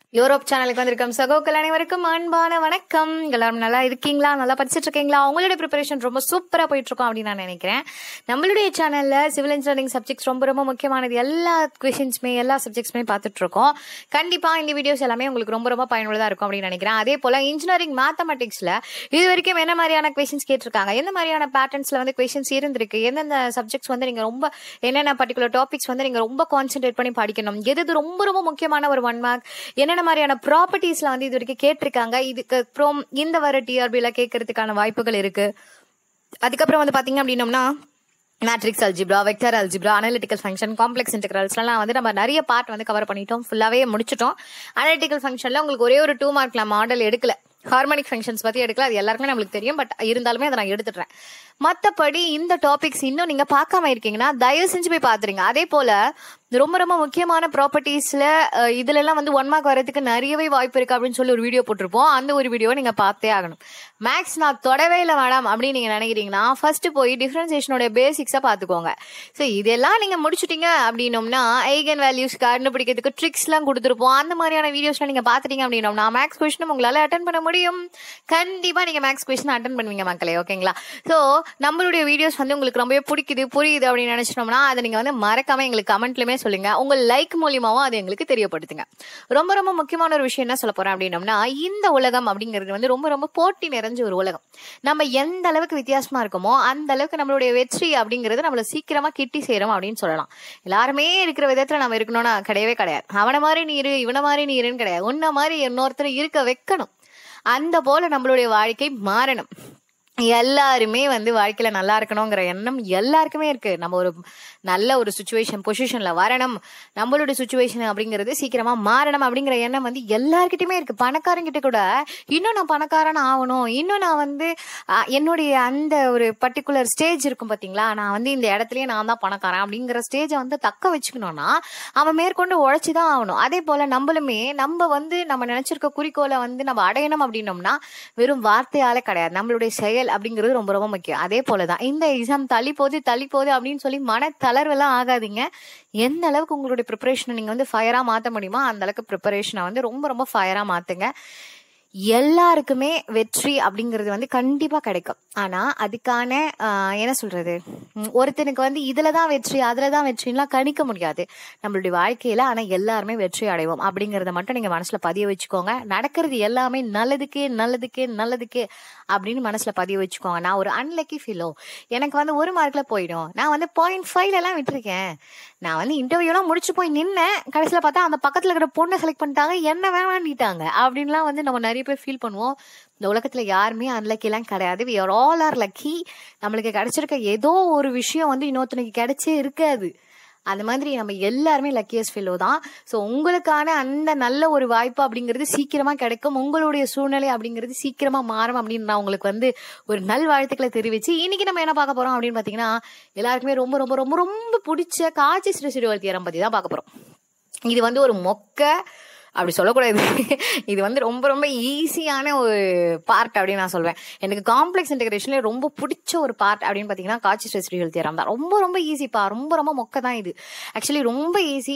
Europe சேனலுக்கு வந்திருக்கும் சகோக்கள் அனைவருக்கும் அன்பான வணக்கம் எல்லாரும் நல்லா இருக்கீங்களா நல்லா படிச்சிட்டு இருக்கீங்களா உங்களுடைய ப்ரிப்பரேஷன் ரொம்ப சூப்பரா போயிட்டு இருக்கோம் அப்படின்னு நான் நினைக்கிறேன் நம்மளுடைய சேனல்ல சிவில் இன்ஜினியரிங் சப்ஜெக்ட்ஸ் ரொம்ப ரொம்ப முக்கியமானது எல்லா கொஷின்ஸுமே எல்லா சப்ஜெக்ட்ஸுமே பார்த்துட்டு இருக்கோம் கண்டிப்பா இந்த வீடியோஸ் எல்லாமே உங்களுக்கு ரொம்ப ரொம்ப பயனுள்ளதா இருக்கும் அப்படின்னு நினைக்கிறேன் அதே போல இன்ஜினியரிங் மேத்தமெட்டிக்ஸ்ல இது வரைக்கும் என்ன மாதிரியான கொஷின்ஸ் கேட்டிருக்காங்க எந்த மாதிரியான பேட்டர்ன்ஸ்ல வந்து கொஷின்ஸ் இருந்திருக்கு எந்தெந்த சப்ஜெக்ட்ஸ் வந்து நீங்க ரொம்ப என்னென்ன பர்டிகுலர் டாபிக்ஸ் வந்து நீங்க ரொம்ப கான்சென்ட்ரேட் பண்ணி படிக்கணும் எது எது ரொம்ப ரொம்ப முக்கியமான ஒரு ஒன் மார்க் என்னென்ன மாதிரியான ப்ராப்பர்ட்டிஸ்ல வந்து இது வரைக்கும் கேட்டிருக்காங்க இதுக்கு அப்புறம் இந்த வர டிஆர்பில கேட்கறதுக்கான வாய்ப்புகள் இருக்கு அதுக்கப்புறம் வந்து பாத்தீங்க அப்படின்னம்னா matrix algebra vector algebra analytical function complex இன்டெகிரல்ஸ்லாம் வந்து நம்ம நிறைய பார்ட் வந்து கவர் பண்ணிட்டோம் ஃபுல்லாவே முடிச்சிட்டோம் அனலிட்டிக்கல் ஃபங்க்ஷன்ல உங்களுக்கு ஒரே ஒரு டூ மார்க்ல மாடல் எடுக்கல ஹார்மோனிக் ஃபங்க்ஷன்ஸ் பத்தி எடுக்கல அது எல்லாருக்குமே நம்மளுக்கு தெரியும் பட் இருந்தாலுமே அதை நான் எடுத்துடுறேன் மத்தபடி இந்த டாபிக்ஸ் இன்னும் நீங்க பார்க்காம இருக்கீங்கன்னா தயவு செஞ்சு போய் பாத்துருங்க அதே போல ரொம்ப ரொம்ப முக்கியமான ப்ராப்பர்ட்டிஸ்ல இதுல எல்லாம் வந்து ஒன் மார்க் வரதுக்கு நிறையவே வாய்ப்பு இருக்கு அப்படின்னு சொல்லி ஒரு வீடியோ போட்டிருப்போம் அந்த ஒரு வீடியோவை நீங்க பார்த்தே ஆகணும் மேக்ஸ் நான் தொடவே இல்லை மேடம் அப்படின்னு நீங்க நினைக்கிறீங்கன்னா ஃபர்ஸ்ட் போய் டிஃபரன்சியேஷனோட பேசிக்ஸா பாத்துக்கோங்க ஸோ இதெல்லாம் நீங்க முடிச்சிட்டீங்க அப்படின்னோம்னா ஐகன் வேல்யூஸ் கண்டுபிடிக்கிறதுக்கு ட்ரிக்ஸ் எல்லாம் கொடுத்துருப்போம் அந்த மாதிரியான வீடியோஸ்லாம் நீங்க பாத்துட்டீங்க அப்படின்னோம்னா மேக்ஸ் கொஸ்டின் உங்களால அட்டன் பண்ண முடியும் கண்டிப்பா நீங்க மேக்ஸ் கொஸ்டின் அட்டன் பண்ணுவீங்க மக்களே ஓகேங்களா ஸோ நம்மளுடைய வீடியோஸ் வந்து உங்களுக்கு ரொம்பவே பிடிக்குது புரியுது அப்படின்னு நினைச்சிட்டோம்னா அதை நீங்க வந்து மறக்காம எங்களுக்கு கமெண்ட்லயுமே சொல்லுங்க உங்க லைக் மூலியமாவும் அதை எங்களுக்கு தெரியப்படுத்துங்க ரொம்ப ரொம்ப முக்கியமான ஒரு விஷயம் என்ன சொல்ல போறேன் அப்படின்னம்னா இந்த உலகம் அப்படிங்கிறது வந்து ரொம்ப ரொம்ப போட்டி நிறைஞ்ச ஒரு உலகம் நம்ம எந்த அளவுக்கு வித்தியாசமா இருக்கோமோ அந்த அளவுக்கு நம்மளுடைய வெற்றி அப்படிங்கிறது நம்மள சீக்கிரமா கிட்டி சேரும் அப்படின்னு சொல்லலாம் எல்லாருமே இருக்கிற விதத்துல நம்ம இருக்கணும்னா கிடையவே கிடையாது அவனை மாதிரி நீ இரு இவனை மாதிரி நீ இருன்னு கிடையாது உன்ன மாதிரி இன்னொருத்தர் இருக்க வைக்கணும் அந்த போல நம்மளுடைய வாழ்க்கை மாறணும் எல்லாருமே வந்து வாழ்க்கையில நல்லா இருக்கணுங்கிற எண்ணம் எல்லாருக்குமே இருக்கு நம்ம ஒரு நல்ல ஒரு சுச்சுவேஷன் பொசிஷன்ல வரணும் நம்மளோட சுச்சுவேஷன் அப்படிங்கிறது சீக்கிரமா மாறணும் அப்படிங்கிற எண்ணம் வந்து எல்லார்கிட்டயுமே இருக்கு பணக்காரங்கிட்ட கூட இன்னும் நான் பணக்காரன் ஆகணும் இன்னும் நான் வந்து அஹ், என்னுடைய அந்த ஒரு பர்டிகுலர் ஸ்டேஜ் இருக்கும் பாத்தீங்களா நான் வந்து இந்த இடத்துலயே நான் தான் பணக்காரன் அப்படிங்கிற ஸ்டேஜை வந்து தக்க வச்சுக்கணும்னா அவன் மேற்கொண்டு உழைச்சுதான் ஆகணும் அதே போல நம்மளுமே நம்ம வந்து நம்ம நினைச்சிருக்க குறிக்கோளை வந்து நம்ம அடையணும் அப்படின்னோம்னா வெறும் வார்த்தையால கிடையாது நம்மளுடைய செயல் அப்படிங்கிறது ரொம்ப ரொம்ப முக்கியம் அதே போலதான் இந்த எக்ஸாம் தள்ளி போகுது தள்ளி போகுது அப்படின்னு சொல்லி மன தளர்வெல்லாம் ஆகாதீங்க எந்த அளவுக்கு உங்களுடைய ப்ரிப்பரேஷனை நீங்க வந்து ஃபயரா மாத்த முடியுமோ அந்த அளவுக்கு ப்ரிப்பரேஷனை வந்து ரொம்ப ரொம்ப ஃபயரா மாத்துங்க எல்லாருக்குமே வெற்றி அப்படிங்கிறது வந்து கண்டிப்பா கிடைக்கும் ஆனா அதுக்கான ஆஹ், என்ன சொல்றது உம், ஒருத்தனுக்கு வந்து இதுலதான் வெற்றி அதுலதான் வெற்றின்லாம் கணிக்க முடியாது நம்மளுடைய வாழ்க்கையில ஆனா எல்லாருமே வெற்றி அடைவோம் அப்படிங்கறத மட்டும் நீங்க மனசுல பதிய வச்சுக்கோங்க நடக்கிறது எல்லாமே நல்லதுக்கே நல்லதுக்கே நல்லதுக்கே அப்படின்னு மனசுல பதிய வச்சுக்கோங்க நான் ஒரு அன்லக்கி ஃபீலோ எனக்கு வந்து ஒரு மார்க்ல போயிடும் நான் வந்து பாயிண்ட் ஃபைவ்ல எல்லாம் விட்டுருக்கேன் நான் வந்து இன்டர்வியூலாம் முடிச்சு போய் நின்னேன் கடைசியில பார்த்தா அந்த பக்கத்துல இருக்கிற பொண்ணை செலக்ட் பண்ணிட்டாங்க என்ன வேணான்னுட்டாங்க அப்படின்லாம் வந்து நம்ம நிறைய பேர் ஃபீல் பண்ணுவோம் இந்த உலகத்துல யாருமே அன்லக்கி எல்லாம் கிடையாது we are all are lucky நம்மளுக்கு கிடைச்சிருக்க ஏதோ ஒரு விஷயம் வந்து இன்னொருத்தனுக்கு கிடைச்சே இருக்காது அந்த மாதிரி நம்ம எல்லாருமே லக்கியஸ்ட் ஃபெல்லோ தான் ஸோ உங்களுக்கான அந்த நல்ல ஒரு வாய்ப்பு அப்படிங்கிறது சீக்கிரமா கிடைக்கும் உங்களுடைய சூழ்நிலை அப்படிங்கிறது சீக்கிரமா மாறும் அப்படின்னு நான் உங்களுக்கு வந்து ஒரு நல் வாழ்த்துக்களை தெரிவிச்சு இன்னைக்கு நம்ம என்ன பார்க்க போறோம் அப்படின்னு பாத்தீங்கன்னா எல்லாருக்குமே ரொம்ப ரொம்ப ரொம்ப ரொம்ப பிடிச்ச காட்சி சிறுசிறுவல் தீரம் பத்தி தான் பார்க்க போறோம் இது வந்து ஒரு மொக்க அப்படி சொல்லக்கூடாது இது வந்து ரொம்ப ரொம்ப ஈஸியான ஒரு பார்ட் அப்படின்னு நான் சொல்வேன் எனக்கு காம்ப்ளெக்ஸ் இன்டெகிரேஷன்ல ரொம்ப பிடிச்ச ஒரு பார்ட் அப்படின்னு பார்த்தீங்கன்னா காட்சி ஸ்ட்ரெஸ் ரியல் தியரம் தான் ரொம்ப ரொம்ப ஈஸிப்பா ரொம்ப ரொம்ப மொக்க தான் இது ஆக்சுவலி ரொம்ப ஈஸி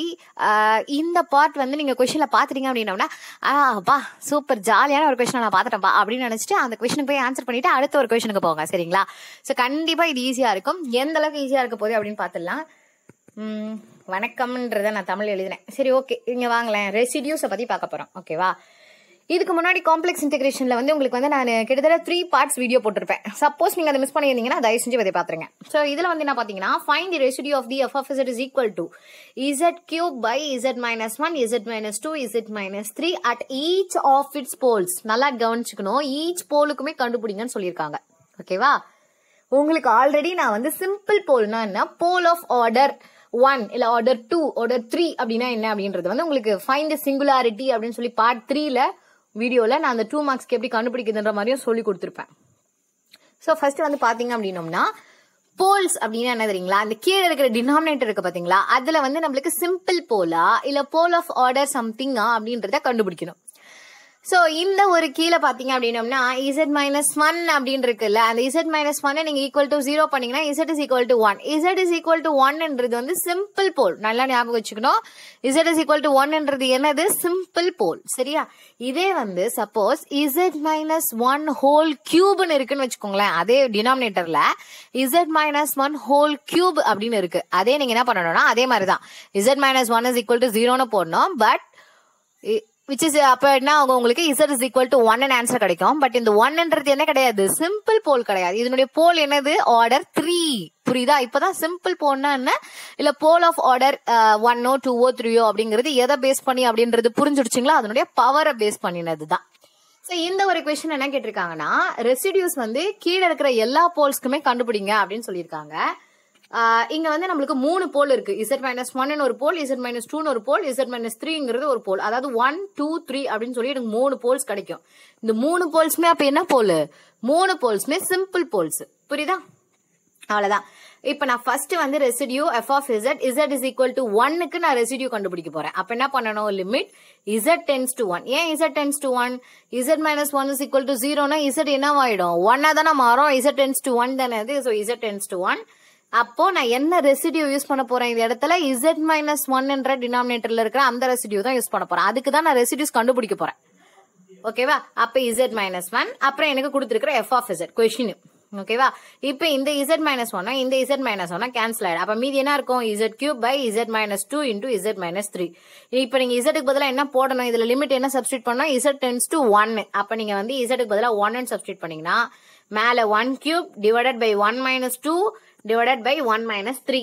இந்த பார்ட் வந்து நீங்க கொஸ்டின்ல பாத்துட்டீங்க அப்படின்னா ஆப்பா சூப்பர் ஜாலியான ஒரு கொஸ்டின் நான் பார்த்துட்டேன்ப்பா அப்படின்னு நினைச்சிட்டு அந்த கொஸ்டினுக்கு போய் ஆன்சர் பண்ணிட்டு அடுத்த ஒரு கொஸ்டினுக்கு போங்க சரிங்களா ஸோ கண்டிப்பா இது ஈஸியா இருக்கும் எந்த அளவுக்கு ஈஸியா இருக்க போகுது அப்படின்னு பார்த்துடலாம் ம், வணக்கம்ன்றத நான் தமிழ் எழுதினேன் சரி ஓகே இங்க வாங்களேன் ரெசிடியூஸை பத்தி பார்க்க போறோம் ஓகேவா இதுக்கு முன்னாடி காம்ப்ளெக்ஸ் இன்டெகிரேஷன்ல வந்து உங்களுக்கு வந்து நான் கிட்டத்தட்ட த்ரீ பார்ட்ஸ் வீடியோ போட்டிருப்பேன் சப்போஸ் நீங்க அதை மிஸ் பண்ணியிருந்தீங்கன்னா தயவு செஞ்சு அதை பாத்துருங்க ஸோ இதுல வந்து என்ன பாத்தீங்கன்னா find the residue of the F of is equal to Z cube by Z minus one Z minus two Z minus three at each of its poles நல்லா கவனிச்சுக்கணும் ஈச் போலுக்குமே கண்டுபிடிங்கன்னு சொல்லியிருக்காங்க ஓகேவா உங்களுக்கு ஆல்ரெடி நான் வந்து சிம்பிள் போல்னா என்ன போல் ஆஃப் ஆர்டர் ஒன் இல்ல ஆர்டர் டூ ஆர்டர் த்ரீ அப்படின்னா என்ன அப்படின்றது வந்து உங்களுக்கு ஃபைண்ட் சிங்குலாரிட்டி அப்படின்னு சொல்லி பார்ட் த்ரீல வீடியோல நான் அந்த டூ மார்க்ஸ்க்கு எப்படி கண்டுபிடிக்குதுன்ற மாதிரியும் சொல்லி கொடுத்துருப்பேன் ஸோ ஃபர்ஸ்ட் வந்து பாத்தீங்க அப்படின்னோம்னா போல்ஸ் அப்படின்னா என்ன தெரியுங்களா அந்த கீழே இருக்கிற டினாமினேட்டர் இருக்கு பாத்தீங்களா அதுல வந்து நம்மளுக்கு சிம்பிள் போலா இல்ல போல் ஆஃப் ஆர்டர் சம்திங்கா அப்படின்றத கண்டுபிடிக்கணும் ஸோ இந்த ஒரு கீழே பார்த்தீங்க அப்படின்னோம்னா இசட் மைனஸ் ஒன் அப்படின்னு இருக்குல்ல அந்த இசட் மைனஸ் ஒன்னை நீங்கள் ஈக்குவல் டு ஜீரோ பண்ணீங்கன்னா Z is equal to one Z is equal to ஒன்ன்றது வந்து சிம்பிள் போல் நல்லா ஞாபகம் வச்சுக்கணும் இசட் இஸ் ஈக்குவல் டு ஒன்ன்றது என்னது சிம்பிள் போல் சரியா இதே வந்து suppose Z minus one whole கியூப்னு இருக்குன்னு வச்சுக்கோங்களேன் அதே டினாமினேட்டர்ல Z minus one whole cube அப்படின்னு இருக்கு அதே நீங்க என்ன பண்ணணும்னா அதே மாதிரி தான் Z minus one is equal to ஜீரோன்னு போடணும் பட் விச் இஸ் அப்ப என்ன ஆகும் உங்களுக்கு Z is equal to one answer கிடைக்கும் பட் இந்த ஒன்ன்றது என்ன கிடையாது சிம்பிள் போல் கிடையாது இதனுடைய போல் என்னது ஆர்டர் த்ரீ புரியுதா இப்பதான் சிம்பிள் போல்னா என்ன இல்ல போல் ஆஃப் ஆர்டர் ஒன்னோ டூவோ த்ரீயோ அப்படிங்கிறது எதை பேஸ் பண்ணி அப்படின்றது புரிஞ்சுடுச்சிங்களா அதனுடைய பவரை பேஸ் பண்ணினது தான் ஸோ இந்த ஒரு கொஸ்டின் என்ன கேட்டிருக்காங்கன்னா ரெசிடியூஸ் வந்து கீழே இருக்கிற எல்லா போல்ஸ்க்குமே கண்டுபிடிங்க அப்படின்னு சொல்லியிருக்காங்க ஆஹ் இங்க வந்து நம்மளுக்கு மூணு போல் இருக்கு இசட் மைனஸ் ஒன் ஒரு போல் இசட் மைனஸ் டூன்னு ஒரு போல் இசட் மைனஸ் த்ரீங்கிறது ஒரு போல் அதாவது ஒன் டூ த்ரீ அப்படின்னு சொல்லி எனக்கு மூணு போல்ஸ் கிடைக்கும் இந்த மூணு போல்ஸ்மே அப்ப என்ன போல் மூணு போல்ஸ்மே சிம்பிள் போல்ஸ் புரியுதா அவ்வளவுதான் இப்ப நான் ஃபர்ஸ்ட் வந்து residue F of Z Z is equal to ஒன்னுக்கு நான் ரெசிடியூ கண்டுபிடிக்க போறேன் அப்ப என்ன பண்ணணும் limit Z tends to one ஏன் Z tends to one Z minus one is equal to ஜீரோனா இசட் என்னவாயிடும் ஒன்னா தானே மாறும் இசட் டென்ஸ் டு ஒன் தானே அது so Z tends to one அப்போ நான் என்ன ரெசிடியூ யூஸ் பண்ண போறேன் இந்த இடத்துல இசட் மைனஸ் ஒன் என்ற டினாமினேட்டர்ல இருக்கிற அந்த ரெசிடியூ தான் யூஸ் பண்ண போறேன் அதுக்கு தான் நான் ரெசிடியூஸ் கண்டுபிடிக்க போறேன் ஓகேவா அப்ப இசட் மைனஸ் ஒன் அப்புறம் எனக்கு கொடுத்துருக்கிற எஃப் ஆஃப் இசட் கொஸ்டின் ஓகேவா இப்போ இந்த இசட் மைனஸ் ஒன்னா இந்த இசட் மைனஸ் ஒன்னா கேன்சல் ஆயிடும் அப்ப மீதி என்ன இருக்கும் Z cube by Z minus two into Z minus three இப்போ நீங்க இசட்டுக்கு பதிலாக என்ன போடணும் இதுல லிமிட் என்ன சப்ஸ்டியூட் பண்ணணும் இசட் டென்ஸ் டு ஒன் அப்ப நீங்க வந்து இசட்டுக்கு பதிலாக ஒன் சப்ஸ்டியூட் பண்ணீங்கன்னா மேல one cube divided by one minus two divided by one minus three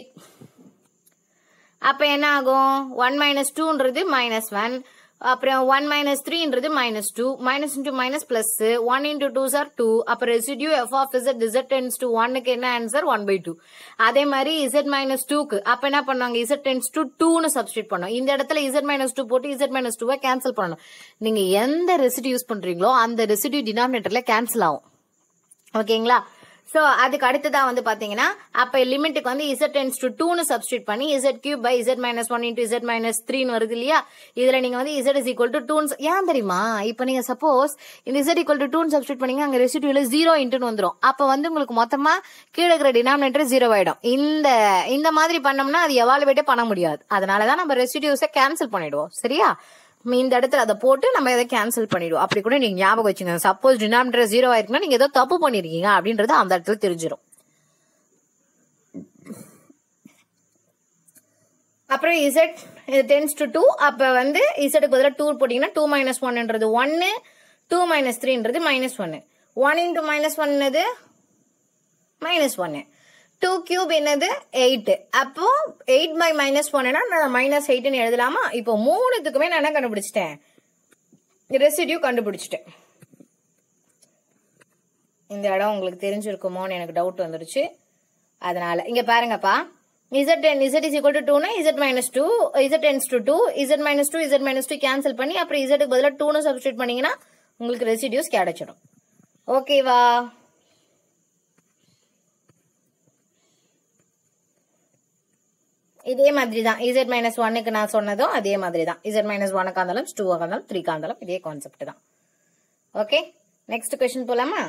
அப்ப என்ன ஆகும் ஒன் மைனஸ் டூன்றது மைனஸ் ஒன் அப்புறம் ஒன் மைனஸ் த்ரீன்றது minus two minus into minus plus one into two sir two அப்ப residue F of Z Z tends to ஒன்னுக்கு என்ன answer one by two அதே மாதிரி இசட் மைனஸ் டூக்கு அப்ப என்ன பண்ணாங்க இசட் டென்ஸ் டு டூன்னு சப்ஸ்டியூட் பண்ணோம் இந்த இடத்துல இசட் மைனஸ் டூ போட்டு இசட் மைனஸ் டூவை கேன்சல் பண்ணணும் நீங்க எந்த ரெசிடியூ யூஸ் பண்றீங்களோ அந்த ரெசிடியூ டினாமினேட்டர்ல கேன்சல் ஆகும் ஓகேங்களா சோ அதுக்கு அடுத்ததா வந்து பாத்தீங்கன்னா அப்ப லிமிட்டுக்கு வந்து இசட் டென்ஸ் டு டூனு சப்ஸ்டியூட் பண்ணி Z cube by Z minus one into Z minus த்ரீன்னு வருது இல்லையா இதுல நீங்க வந்து இசட் இஸ் ஈக்குவல் டு டூன் ஏன் தெரியுமா இப்ப நீங்க சப்போஸ் இந்த இசட் ஈக்குவல் டு டூன் சப்ஸ்டியூட் பண்ணீங்க அங்க ரெசிடியூல ஜீரோ இன்ட்டுன்னு வந்துரும் அப்ப வந்து உங்களுக்கு மொத்தமா கீழே இருக்கிற டினாமினேட்டர் ஜீரோ ஆயிடும் இந்த இந்த மாதிரி பண்ணோம்னா அது எவாலுவேட்டே பண்ண முடியாது அதனாலதான் நம்ம ரெசிடியூஸை கேன்சல் பண்ணிடுவோம் சரியா இந்த இடத்துல அதை போட்டு நம்ம எதை கேன்சல் பண்ணிடுவோம் அப்படி கூட நீங்க ஞாபகம் வச்சுங்க சப்போஸ் டினாமினேட்டர் ஜீரோ ஆயிருக்குன்னா நீங்க ஏதோ தப்பு பண்ணிருக்கீங்க அப்படின்றது அந்த இடத்துல தெரிஞ்சிடும் அப்புறம் இசட் இது டென்ஸ் டு டூ அப்ப வந்து இசட்டுக்கு பதிலாக டூ போட்டீங்கன்னா டூ மைனஸ் ஒன்ன்றது ஒன்னு டூ மைனஸ் த்ரீன்றது மைனஸ் ஒன்னு ஒன் இன்டூ மைனஸ் ஒன்னது மைனஸ் ஒன்னு டூ கியூப் என்னது எயிட் அப்போ எயிட் பை மைனஸ் ஒன்னா நான் மைனஸ் எயிட்னு எழுதலாமா இப்போ மூணுத்துக்குமே நான் என்ன கண்டுபிடிச்சிட்டேன் ரெசிடியூ கண்டுபிடிச்சிட்டேன் இந்த இடம் உங்களுக்கு தெரிஞ்சிருக்குமோன்னு எனக்கு டவுட் வந்துருச்சு அதனால இங்க பாருங்கப்பா Z tends Z is equal to டூனா Z minus two Z tends to two Z minus two Z minus two cancel பண்ணி அப்புறம் இசட்டுக்கு பதிலாக டூனு சப்ஸ்டியூட் பண்ணீங்கன்னா உங்களுக்கு ரெசிடியூஸ் கிடைச்சிடும் ஓகேவா இதே மாதிரி தான் இசட் மைனஸ் ஒன்னுக்கு நான் சொன்னதும் அதே மாதிரி தான் இசட் மைனஸ் ஒனுக்கு இருந்தாலும் டூவாக இருந்தாலும் த்ரீக்கா இருந்தாலும் இதே கான்செப்ட் தான் ஓகே நெக்ஸ்ட் கொஸ்டின் போலாமா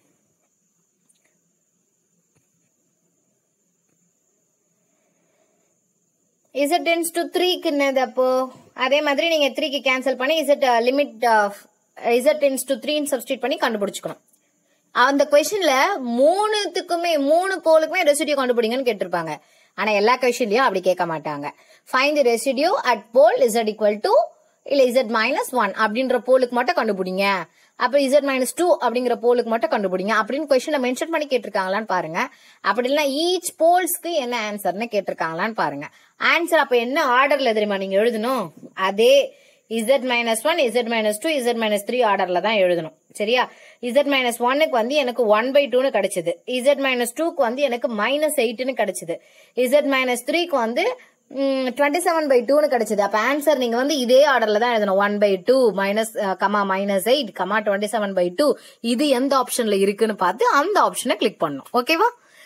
இசட் டென்ஸ் டு த்ரீக்கு என்னது அப்போ அதே மாதிரி நீங்க த்ரீக்கு கேன்சல் பண்ணி Z limit Z tends to த்ரீன்னு சப்ஸ்டியூட் பண்ணி கண்டுபிடிச்சுக்கணும் அந்த கொஸ்டின்ல மூணுத்துக்குமே மூணு போலுக்குமே ரெசிடியூ கண்டுபிடிங்கன்னு கேட்டிருப்பாங்க ஆனா எல்லா கொஸ்டின்லயும் அப்படி கேட்க மாட்டாங்க find the residue at pole Z equal to இல்ல இசட் மைனஸ் ஒன் அப்படின்ற போலுக்கு மட்டும் கண்டுபிடிங்க அப்ப இசட் மைனஸ் டூ அப்படிங்கிற போலுக்கு மட்டும் கண்டுபிடிங்க அப்படின்னு கொஸ்டின்ல மென்ஷன் பண்ணி கேட்டிருக்காங்களான்னு பாருங்க அப்படி இல்லைன்னா ஈச் போல்ஸ்க்கு என்ன ஆன்சர்னு கேட்டிருக்காங்களான்னு பாருங்க ஆன்சர் அப்ப என்ன ஆர்டர்ல தெரியுமா நீங்க எழுதணும் அதே Z minus one Z minus two Z minus three ஆர்டர்ல தான் எழுதணும் சரியா இசட் மைனஸ் ஒன்னுக்கு வந்து எனக்கு ஒன் பை டூன்னு கிடைச்சது இசட் மைனஸ் டூக்கு வந்து எனக்கு மைனஸ் எயிட்னு கிடைச்சது இசட் மைனஸ் த்ரீக்கு வந்து டுவெண்ட்டி செவன் பை டூன்னு கிடைச்சது அப்ப ஆன்சர் நீங்க வந்து இதே ஆர்டர்ல தான் எழுதணும் one by two minus comma minus eight comma twenty seven by two இது எந்த ஆப்ஷன்ல இருக்குன்னு பார்த்து அந்த ஆப்ஷனை கிளிக் பண்ணணும் ஓகேவா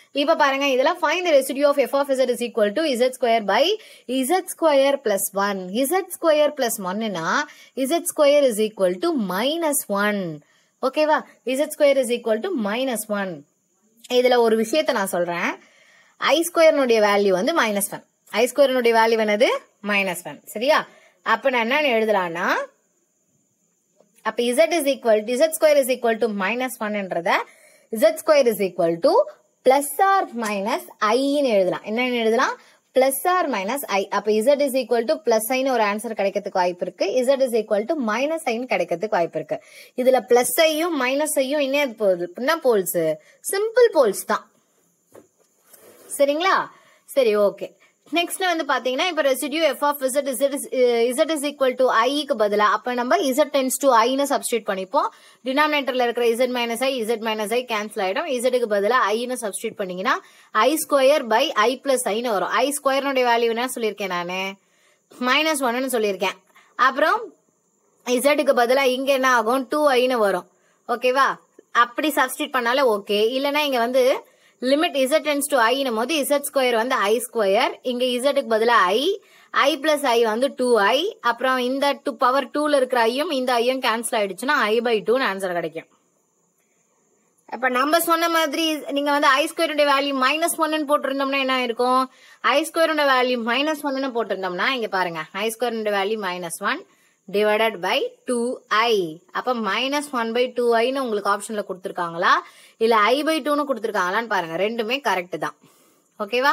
இப்ப பாருங்க இதுல find the residue of F of Z is equal to Z square by Z square plus one Z square plus ஒன்னுனா Z square is equal to minus one ஓகேவா Z square is equal to minus one இதுல ஒரு விஷயத்த நான் சொல்றேன் I ஸ்கொயர்னுடைய value வந்து minus one I ஸ்கொயர்னுடைய வேல்யூ என்னது மைனஸ் ஒன் சரியா அப்ப நான் என்ன எழுதலாம்னா அப்ப z is equal z square is equal to minus ஒன்ன்றத z square is equal to plus or minus ஐன்னு எழுதலாம் என்னன்னு எழுதலாம் பிளஸ் ஆர் மைனஸ் ஐ அப்ப z is equal to plus ஐன்னு ஒரு ஆன்சர் கிடைக்கிறதுக்கு வாய்ப்பு இருக்கு z is equal to minus ஐன்னு கிடைக்கிறதுக்கு வாய்ப்பு இருக்கு இதுல பிளஸ் ஐயும் மைனஸ் ஐயும் என்ன போகுது என்ன போல்ஸ் சிம்பிள் போல்ஸ் தான் சரிங்களா சரி ஓகே நெக்ஸ்ட் வந்து பாத்தீங்கன்னா இப்ப residue F of Z Z Z is equal to ஐக்கு பதிலா அப்ப நம்ம இசட் டென்ஸ் டு ஐன்னு சப்ஸ்டியூட் பண்ணிப்போம் டினாமினேட்டர்ல இருக்கிற Z minus I Z minus I cancel ஆயிடும் இசட்டுக்கு பதிலா ஐன்னு சப்ஸ்டியூட் பண்ணீங்கன்னா I square by I plus ஐன்னு வரும் ஐ ஸ்கொயர்னுடைய வேல்யூ என்ன சொல்லியிருக்கேன் நானு மைனஸ் ஒன்னு சொல்லியிருக்கேன் அப்புறம் இசட்டுக்கு பதிலா இங்க என்ன ஆகும் டூ ஐன்னு வரும் ஓகேவா அப்படி சப்ஸ்டியூட் பண்ணாலே ஓகே இல்லனா இங்க வந்து லிமிட் இசட் டென்ஸ் டு ஐனும் போது இசட் ஸ்கொயர் வந்து ஐ ஸ்கொயர் இங்க இசட்டுக்கு பதிலா ஐ ஐ பிளஸ் ஐ வந்து டூ ஐ அப்புறம் இந்த டூ பவர் டூல இருக்கிற ஐயும் இந்த ஐயும் கேன்சல் ஆயிடுச்சுன்னா ஐ பை டூன்னு ஆன்சர் கிடைக்கும் அப்ப நம்ம சொன்ன மாதிரி நீங்க வந்து ஐ ஸ்கொயருடைய வேல்யூ மைனஸ் ஒன்னு போட்டிருந்தோம்னா என்ன இருக்கும் ஐ ஸ்கொயருடைய வேல்யூ மைனஸ் ஒன்னு போட்டிருந்தோம்னா இங்க பாருங்க ஐ ஸ்கொயருடைய value minus one divided by two I அப்ப மைனஸ் ஒன் பை டூ ஐன்னு உங்களுக்கு ஆப்ஷன்ல கொடுத்துருக்காங்களா இல்ல ஐ பை டூன்னு கொடுத்துருக்காங்களான்னு பாருங்க ரெண்டுமே கரெக்ட் தான் ஓகேவா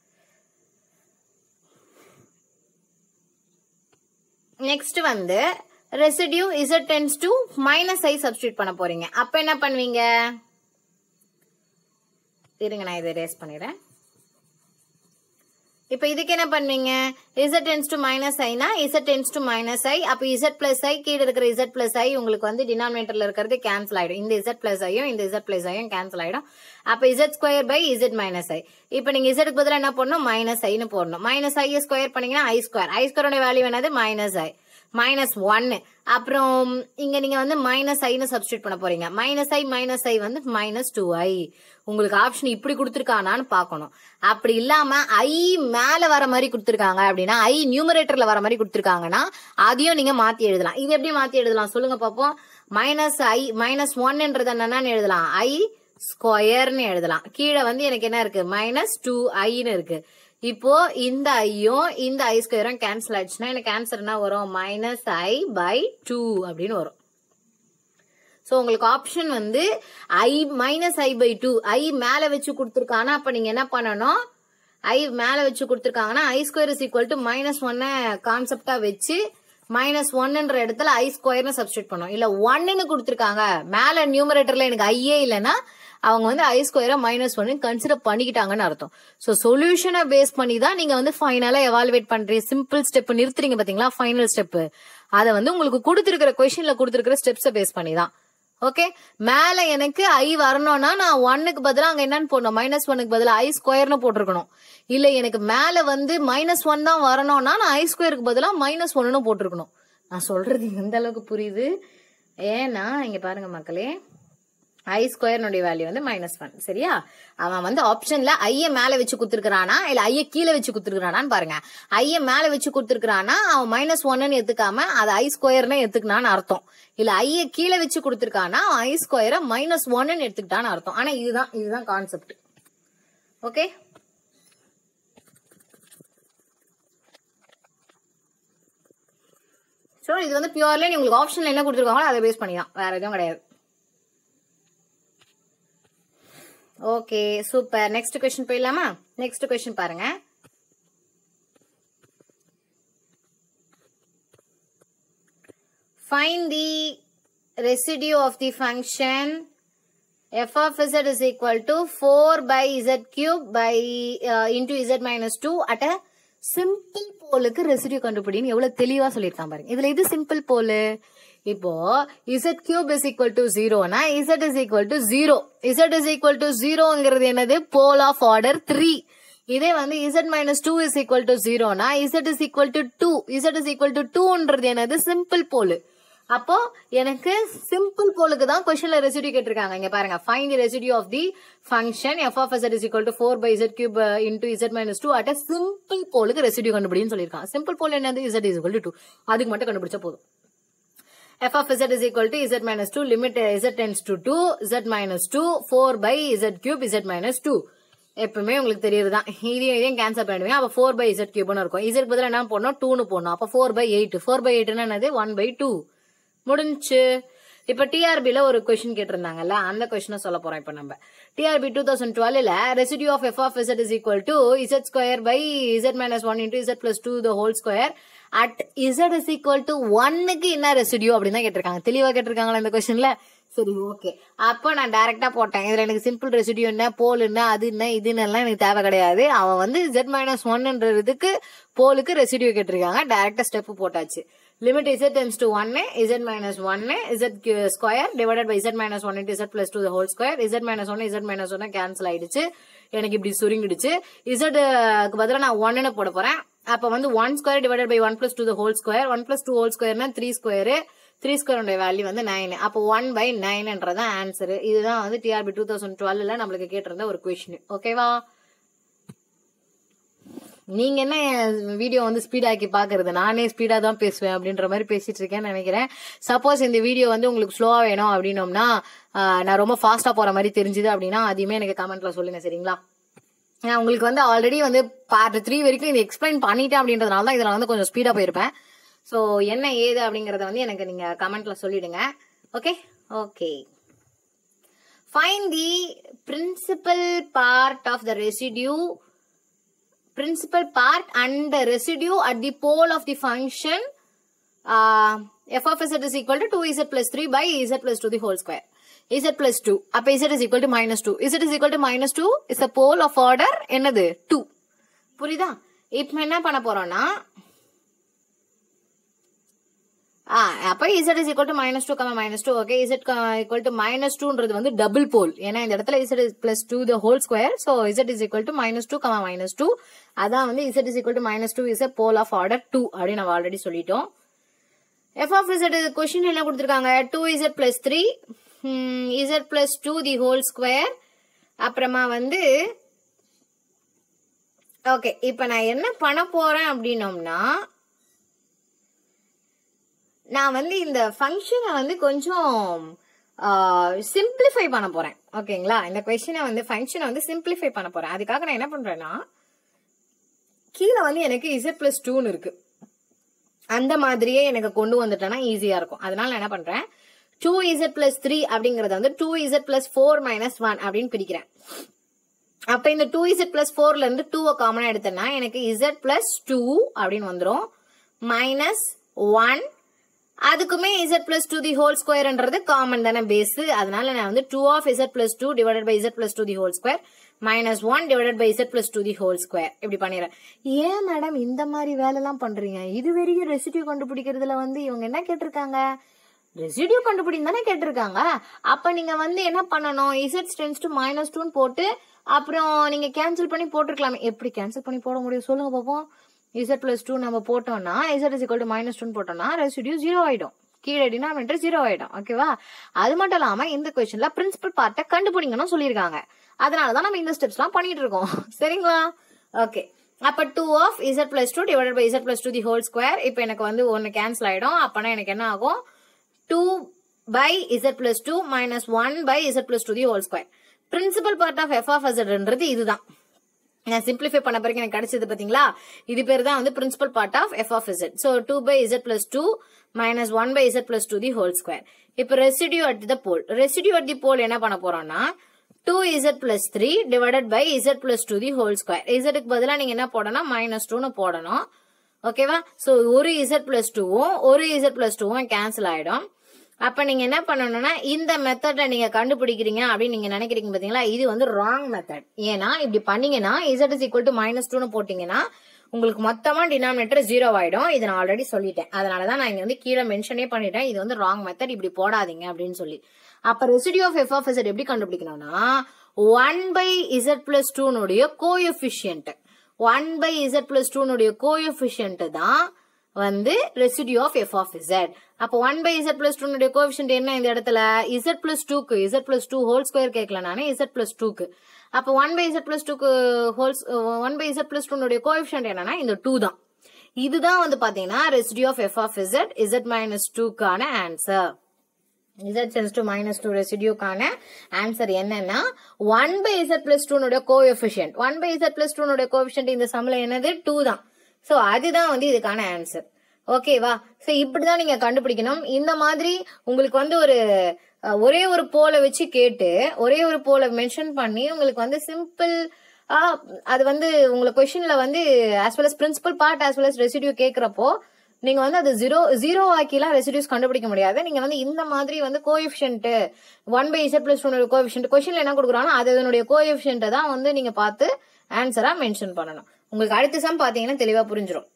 நெக்ஸ்ட் வந்து residue Z tends to minus I substitute பண்ண போறீங்க அப்ப என்ன பண்ணுவீங்க இருங்க நான் இதை ரேஸ் பண்ணிடுறேன் இப்ப இதுக்கு என்ன பண்ணுவீங்க இசட் டென்ஸ் டு மைனஸ் ஐனா Z tends to minus I அப்ப இசட் பிளஸ் ஐ கீழே இருக்கிற இசட் பிளஸ் ஐ உங்களுக்கு வந்து டினாமினேட்டர்ல இருக்கிறது கேன்சல் ஆயிடும் இந்த இசட் பிளஸ் ஐயும் இந்த இசட் பிளஸ் ஐயும் கேன்சல் ஆயிடும் அப்ப Z square by Z minus I இப்ப நீங்க இசட்டுக்கு பதிலாக என்ன பண்ணணும் மைனஸ் ஐன்னு போடணும் மைனஸ் ஐ ஸ்கொயர் பண்ணீங்கன்னா ஐ ஸ்கொயர் ஐ ஸ்கொயரோட வேல்யூ என்னது மைனஸ் ஐ மைனஸ் ஒன்னு அப்புறம் இங்க நீங்க வந்து மைனஸ் ஐன்னு சப்ஸ்டியூட் பண்ண போறீங்க மைனஸ் ஐ மைனஸ் ஐ வந்து மைனஸ் டூ ஐ உங்களுக்கு ஆப்ஷன் இப்படி கொடுத்துருக்கானான்னு பார்க்கணும் அப்படி இல்லாம ஐ மேல வர மாதிரி கொடுத்துருக்காங்க அப்படின்னா ஐ நியூமரேட்டர்ல வர மாதிரி கொடுத்துருக்காங்கன்னா அதையும் நீங்க மாத்தி எழுதலாம் இது எப்படி மாத்தி எழுதலாம் சொல்லுங்க பாப்போம் மைனஸ் ஐ மைனஸ் ஒன்ன்றது என்னன்னு எழுதலாம் ஐ ஸ்கொயர்னு எழுதலாம் கீழே வந்து எனக்கு என்ன இருக்கு மைனஸ் டூ ஐன்னு இருக்கு இப்போ இந்த ஐயும் இந்த ஐ ஸ்கொயரும் கேன்சல் ஆயிடுச்சுன்னா எனக்கு ஆன்சர் என்ன வரும் மைனஸ் ஐ பை டூ அப்படின்னு வரும் ஸோ உங்களுக்கு ஆப்ஷன் வந்து I minus I by two I மேலே வச்சு கொடுத்துருக்கானா அப்போ நீங்கள் என்ன பண்ணணும் ஐ மேலே வச்சு கொடுத்துருக்காங்கன்னா I square is equal to minus ஒன்னை கான்செப்டாக வச்சு மைனஸ் ஒன்னுன்ற இடத்துல ஐ ஸ்கொயர்னு சப்ஸ்டியூட் பண்ணும் இல்ல ஒன்னு கொடுத்துருக்காங்க மேல நியூமரேட்டர்ல எனக்கு ஐயே இல்லைன்னா அவங்க வந்து ஐ ஸ்கொயரை மைனஸ் ஒன்னு கன்சிடர் பண்ணிக்கிட்டாங்கன்னு அர்த்தம் ஸோ சொல்யூஷனை பேஸ் பண்ணி தான் நீங்க வந்து ஃபைனலா எவாலுவேட் பண்றீங்க சிம்பிள் ஸ்டெப் நிறுத்துறீங்க பாத்தீங்களா ஃபைனல் ஸ்டெப் அதை வந்து உங்களுக்கு கொடுத்துருக்கிற கொஸ்டின்ல கொடுத்துருக்கிற ஸ்டெப்ஸை பேஸ் பண்ணி தான் ஓகே மேல எனக்கு ஐ வரணும்னா நான் ஒன்னுக்கு பதிலா அங்க என்னன்னு போடணும் மைனஸ் ஒன்னுக்கு பதிலா ஐ ஸ்கொயர்னு போட்டிருக்கணும் இல்ல எனக்கு மேல வந்து மைனஸ் ஒன் தான் வரணும்னா நான் ஐ ஸ்கொயருக்கு பதிலா மைனஸ் ஒன்னு போட்டிருக்கணும் நான் சொல்றது எந்த அளவுக்கு புரியுது ஏன்னா இங்க பாருங்க மக்களே ஐ ஸ்கொயர்னுடைய வேல்யூ வந்து மைனஸ் ஒன் சரியா அவன் வந்து ஆப்ஷன்ல ஐய மேல வச்சு கொடுத்துருக்கானா இல்ல ஐய கீழே வச்சு கொடுத்துருக்கானான்னு பாருங்க ஐய மேல வச்சு கொடுத்துருக்கானா அவன் மைனஸ் ஒன்னு எடுத்துக்காம அது ஐ ஸ்கொயர்னு எடுத்துக்கினான்னு அர்த்தம் இல்ல ஐய கீழே வச்சு கொடுத்துருக்கானா அவன் ஐ ஸ்கொயரை மைனஸ் ஒன்னு எடுத்துக்கிட்டான்னு அர்த்தம் ஆனா இதுதான் இதுதான் கான்செப்ட் ஓகே ஸோ இது வந்து பியூர்லி உங்களுக்கு ஆப்ஷன்ல என்ன கொடுத்துருக்காங்களோ அதை பேஸ் பண்ணி தான் வேற எதுவும் கிடையாது ஓகே சூப்பர் நெக்ஸ்ட் கொஸ்டின் போயிடலாமா நெக்ஸ்ட் கொஸ்டின் பாருங்க find the residue of the function f of z is equal to 4 by z cube by uh, into z minus 2 at a simple போலுக்கு ரெசிடியூ கண்டுபிடின்னு எவ்வளவு தெளிவா சொல்லியிருக்கான் பாருங்க இதுல இது சிம்பிள் போலு இப்போ Z cube is equal to ஜீரோனா Z is equal to zero Z is equal to ஜீரோங்கிறது என்னது போல் ஆஃப் ஆர்டர் த்ரீ இதே வந்து Z minus two is equal to ஜீரோனா Z is equal to two Z is equal to டூன்றது என்னது simple போலு அப்போ எனக்கு சிம்பிள் போலுக்கு தான் கொஸ்டின்ல ரெசிடியூ கேட்டிருக்காங்க இங்க பாருங்க find the residue of the function F of is equal to four by Z cube into Z minus two at simple போலுக்கு ரெசிடியூ கண்டுபிடின்னு சொல்லியிருக்காங்க சிம்பிள் போல் என்னது இசட் இஸ் டு டூ அதுக்கு மட்டும் கண்டுபிடிச்சா போதும் f of z is equal to z minus 2 limit uh, z tends to 2 z minus 2 4 by z cube z minus 2 எப்பவுமே உங்களுக்கு தெரியுதுதான் இதையும் இதையும் கேன்சல் பண்ணிடுவேன் அப்ப ஃபோர் பை இசட் கியூப்னு இருக்கும் இசட் பதிலா என்ன போடணும் டூன்னு போடணும் அப்ப four by eight four by எயிட்னா என்னது ஒன் பை டூ முடிஞ்சுச்சு இப்ப டிஆர்பில ஒரு கொஸ்டின் கேட்டிருந்தாங்கல்ல அந்த கொஸ்டினை சொல்ல போறோம் இப்ப நம்ம டிஆர்பி டூ தௌசண்ட் டுவெல்ல residue of F of Z is equal to Z square by Z minus one into Z plus two the whole square at Z is equal to ஒன்னுக்கு என்ன ரெசிடியூ அப்படின்னு தான் கேட்டிருக்காங்க தெளிவா கேட்டிருக்காங்களா இந்த கொஸ்டின்ல சரி ஓகே அப்போ நான் டைரக்டா போட்டேன் இதுல எனக்கு சிம்பிள் ரெசிடியூ என்ன போல் என்ன அது என்ன இதுன்னு எல்லாம் எனக்கு தேவை கிடையாது அவன் வந்து ஜெட் மைனஸ் ஒன்ன்றதுக்கு போலுக்கு ரெசிடியூ கேட்டிருக்காங்க டைரக்டா ஸ்டெப் போட்டாச்சு லிமிட் இசட் டென்ஸ் டு ஒன்னு இசட் மைனஸ் ஒன்னு Z square divided by Z minus one into Z plus two whole square Z minus one Z minus ஒன்னு கேன்சல் ஆயிடுச்சு எனக்கு இப்படி சுருங்கிடுச்சு இசட்க்கு பதிலாக நான் ஒன்னு போட போறேன் அப்ப வந்து one square divided by one plus two whole square one plus two whole ஸ்கொயர்னா த்ரீ ஸ்கொயர் த்ரீ ஸ்கொயருடைய வேல்யூ வந்து நைன் அப்போ ஒன் பை நைன்ன்றதான் ஆன்சர் இதுதான் வந்து டிஆர்பி டூ தௌசண்ட் டுவெல்ல நம்மளுக்கு கேட்டிருந்த ஒரு கொஸ்டின் ஓகேவா நீங்க என்ன வீடியோ வந்து ஸ்பீடாக்கி பாக்குறது நானே ஸ்பீடா தான் பேசுவேன் அப்படின்ற மாதிரி பேசிட்டு இருக்கேன்னு நினைக்கிறேன் சப்போஸ் இந்த வீடியோ வந்து உங்களுக்கு ஸ்லோவா வேணும் அப்படின்னோம்னா ஆஹ், நான் ரொம்ப ஃபாஸ்டா போற மாதிரி தெரிஞ்சுது அப்படின்னா அதையுமே எனக்கு கமெண்ட்ல சொல்லுங்க சரிங்களா நான் உங்களுக்கு வந்து ஆல்ரெடி வந்து பார்ட் த்ரீ வரைக்கும் இது எக்ஸ்பிளைன் பண்ணிட்டேன் அப்படின்றதுனால தான் இதில் வந்து கொஞ்சம் ஸ்பீடா போயிருப்பேன் ஸோ என்ன ஏது அப்படிங்கறத வந்து எனக்கு நீங்க கமெண்ட்ல சொல்லிடுங்க okay okay find the principal part of the residue principal part and the residue at the pole of the function uh, f of z is equal to 2z plus 3 by z plus 2 the whole square. z plus 2. அப்ப z is equal to minus 2. z is equal to minus 2 is the pole of order என்னது 2. புரியுதா இப்ப என்ன பண்ண போறோம்னா ஆ அப்ப z is equal to minus 2 comma minus 2 okay z equal to minus 2ன்றது வந்து double போல் ஏன்னா இந்த இடத்துல z is plus 2 the whole square so z is equal to minus 2 comma minus 2 அதான் வந்து z is equal to minus 2 is a pole of order 2 அப்படின்னு நம்ம already சொல்லிட்டோம் f of z question என்ன கொடுத்திருக்காங்க 2z plus 3 hmm, z plus 2 the whole square அப்புறமா வந்து okay இப்ப நான் என்ன பண்ண போறேன் அப்படின்னோம்னா நான் வந்து இந்த ஃபங்க்ஷனை வந்து கொஞ்சம் சிம்பிளிஃபை பண்ண போறேன் ஓகேங்களா இந்த கொஸ்டினை வந்து ஃபங்க்ஷனை வந்து சிம்பிளிஃபை பண்ண போறேன் அதுக்காக நான் என்ன பண்றேன்னா கீழே வந்து எனக்கு இசட் பிளஸ் டூன்னு இருக்கு அந்த மாதிரியே எனக்கு கொண்டு வந்துட்டேன்னா ஈஸியா இருக்கும் அதனால நான் என்ன பண்றேன் டூ இசட் பிளஸ் த்ரீ அப்படிங்கறத வந்து two Z plus four minus one அப்படின்னு பிரிக்கிறேன் அப்ப இந்த டூ இசட் பிளஸ் ஃபோர்ல இருந்து டூவை காமனா எடுத்தேன்னா எனக்கு இசட் பிளஸ் டூ அப்படின்னு வந்துரும் மைனஸ் ஒன் அதுக்குமே z plus two the whole ஸ்கொயர்ன்றது காமன் தானே பேஸ் அதனால நான் வந்து two of z plus two divided by z plus two the whole square minus one divided by z plus two the whole square இப்படி பண்ணிடுறேன் ஏன் madam இந்த மாதிரி வேலைலாம் பண்றீங்க இது வரைக்கும் ரெசிடியூ கண்டுபிடிக்கிறதுல வந்து இவங்க என்ன கேட்டிருக்காங்க ரெசிடியூ கண்டுபிடின்னு தானே கேட்டிருக்காங்க அப்ப நீங்க வந்து என்ன பண்ணணும் இசட் டென்ஸ் டு மைனஸ் டூன்னு போட்டு அப்புறம் நீங்க கேன்சல் பண்ணி போட்டிருக்கலாமே எப்படி கேன்சல் பண்ணி போட முடியும் சொல்லுங்க பாப்போம் இசட் பிளஸ் டூ நம்ம போட்டோம்னா z is equal to minus டூன்னு போட்டோம்னா ரெசிடியூ ஜீரோ ஆயிடும் கீழே டினாமினேட்டர் ஜீரோ ஆயிடும் ஓகேவா அது மட்டும் இல்லாம இந்த கொஸ்டின்ல பிரின்சிபல் பார்ட்டை கண்டுபிடிங்கன்னு சொல்லியிருக்காங்க அதனாலதான் நம்ம இந்த ஸ்டெப்ஸ் எல்லாம் பண்ணிட்டு இருக்கோம் சரிங்களா ஓகே அப்ப two of z plus two divide by z plus two the whole square இப்போ எனக்கு வந்து ஒன்னு கேன்சல் ஆயிடும் அப்பனா எனக்கு என்ன ஆகும் two by z plus two minus one by z plus two the whole square principal part of F of இசட்ன்றது இதுதான் நான் சிம்பிளிஃபை பண்ண பிறகு எனக்கு கிடைச்சது பாத்தீங்களா இது பேர் தான் வந்து principal part of F of z so two by z plus two minus one by z plus two the whole square இப்போ residue at the pole residue at the pole என்ன பண்ண போறோம்னா two Z plus three divided by z plus two the whole square இசட்டுக்கு பதிலாக நீங்க என்ன போடணும் minus டூன்னு போடணும் ஓகேவா ஸோ ஒரு இசட் பிளஸ் டூவும் ஒரு இசட் பிளஸ் டூவும் கேன்சல் ஆயிடும் அப்ப நீங்க என்ன பண்ணணும்னா இந்த மெத்தட்ல நீங்க கண்டுபிடிக்கிறீங்க அப்படின்னு நீங்க நினைக்கிறீங்க பாத்தீங்களா இது வந்து ராங் மெத்தட் ஏன்னா இப்படி பண்ணீங்கன்னா Z is equal to minus டூன்னு போட்டீங்கன்னா உங்களுக்கு மொத்தமா டினாமினேட்டர் ஜீரோ ஆயிடும் இதை நான் ஆல்ரெடி சொல்லிட்டேன் அதனாலதான் நான் இங்க வந்து கீழே மென்ஷனே பண்ணிட்டேன் இது வந்து ராங் மெத்தட் இப்படி போடாதீங்க அப்படின்னு சொல்லி அப்ப residue of F of z எப்படி கண்டுபிடிக்கணும்னா ஒன் பை இசட் பிளஸ் டூனுடைய coefficient one by z plus டூனுடைய கோஎஃபிஷியன்ட் தான் வந்து residue of F of z அப்போ ஒன் பை இசட் பிளஸ் டூனுடைய கோவிஷன் என்ன இந்த இடத்துல இசட் பிளஸ் டூக்கு z plus two whole square கேட்கல நானே இசட் பிளஸ் டூக்கு அப்போ ஒன் பை இசட் பிளஸ் டூக்கு ஹோல்ஸ் ஒன் பை இசட் பிளஸ் டூனுடைய கோவிஷன் என்னன்னா இந்த டூ தான் இதுதான் வந்து பாத்தீங்கன்னா residue of F of Z z minus டூக்கான answer z tends to minus two ரெசிடியூக்கான ஆன்சர் என்னன்னா ஒன் பை இசட் பிளஸ் டூனுடைய coefficient one by z plus டூனுடைய கோஎஃபிஷியன்ட் இந்த சம்ல என்னது டூ தான் ஸோ அதுதான் வந்து இதுக்கான ஆன்சர் ஓகேவா ஸோ இப்படிதான் நீங்க கண்டுபிடிக்கணும் இந்த மாதிரி உங்களுக்கு வந்து ஒரு அஹ், ஒரே ஒரு போலை வச்சு கேட்டு ஒரே ஒரு போலை மென்ஷன் பண்ணி உங்களுக்கு வந்து சிம்பிள் அது வந்து உங்களுக்கு கொஷின்ல வந்து as well as principal part as well as residue கேட்குறப்போ நீங்க வந்து அது ஜீரோ ஜீரோ ஆக்கிலாம் ரெசிடியூஸ் கண்டுபிடிக்க முடியாது நீங்க வந்து இந்த மாதிரி வந்து coefficient one by z plus two coefficient கொஸ்டின்ல என்ன கொடுக்குறாங்களோ அது அதனுடைய கோஎஃபிஷியன்ட்டை தான் வந்து நீங்க பார்த்து ஆன்சரா மென்ஷன் பண்ணணும் உங்களுக்கு அடுத்த சம் பாத்தீங்கன்னா தெளிவா புரிஞ்சிடும்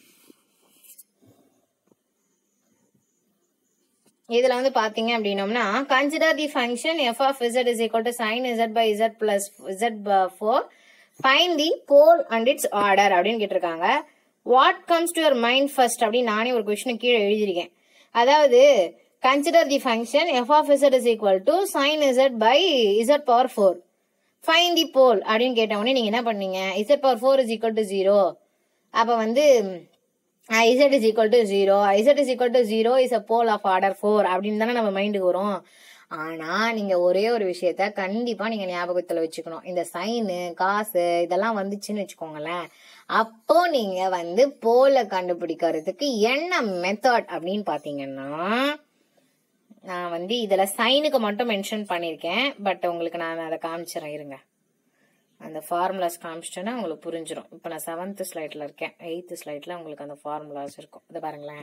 இதுல வந்து பாத்தீங்க அப்படின்னோம்னா consider the function F of Z is equal to sine z by z plus z four find the pole and its order அப்படின்னு கேட்டிருக்காங்க what comes to your mind first அப்படின்னு நானே ஒரு கொஸ்டின் கீழே எழுதியிருக்கேன் அதாவது consider the function F of Z is equal to sine z by z power four find the pole அப்படின்னு கேட்டவொடனே நீங்க என்ன பண்ணீங்க z power four is equal to zero அப்ப வந்து Z is equal to zero Z is equal to zero is a pole of order four அப்படின்னு தானே நம்ம மைண்டுக்கு வரும் ஆனா நீங்க ஒரே ஒரு விஷயத்த கண்டிப்பா நீங்க ஞாபகத்துல வச்சுக்கணும் இந்த சைனு காசு இதெல்லாம் வந்துச்சுன்னு வச்சுக்கோங்களேன் அப்போ நீங்க வந்து போல கண்டுபிடிக்கிறதுக்கு என்ன மெத்தட் அப்படின்னு பாத்தீங்கன்னா நான் வந்து இதுல சைனுக்கு மட்டும் மென்ஷன் பண்ணிருக்கேன் பட் உங்களுக்கு நான் அதை காமிச்சிடறேன் இருங்க அந்த ஃபார்முலாஸ் காமிச்சிட்டேன்னா உங்களுக்கு புரிஞ்சிடும் இப்போ நான் செவன்த் ஸ்லைட்ல இருக்கேன் எயித்து ஸ்லைட்ல உங்களுக்கு அந்த ஃபார்முலாஸ் இருக்கும் இதை பாருங்களேன்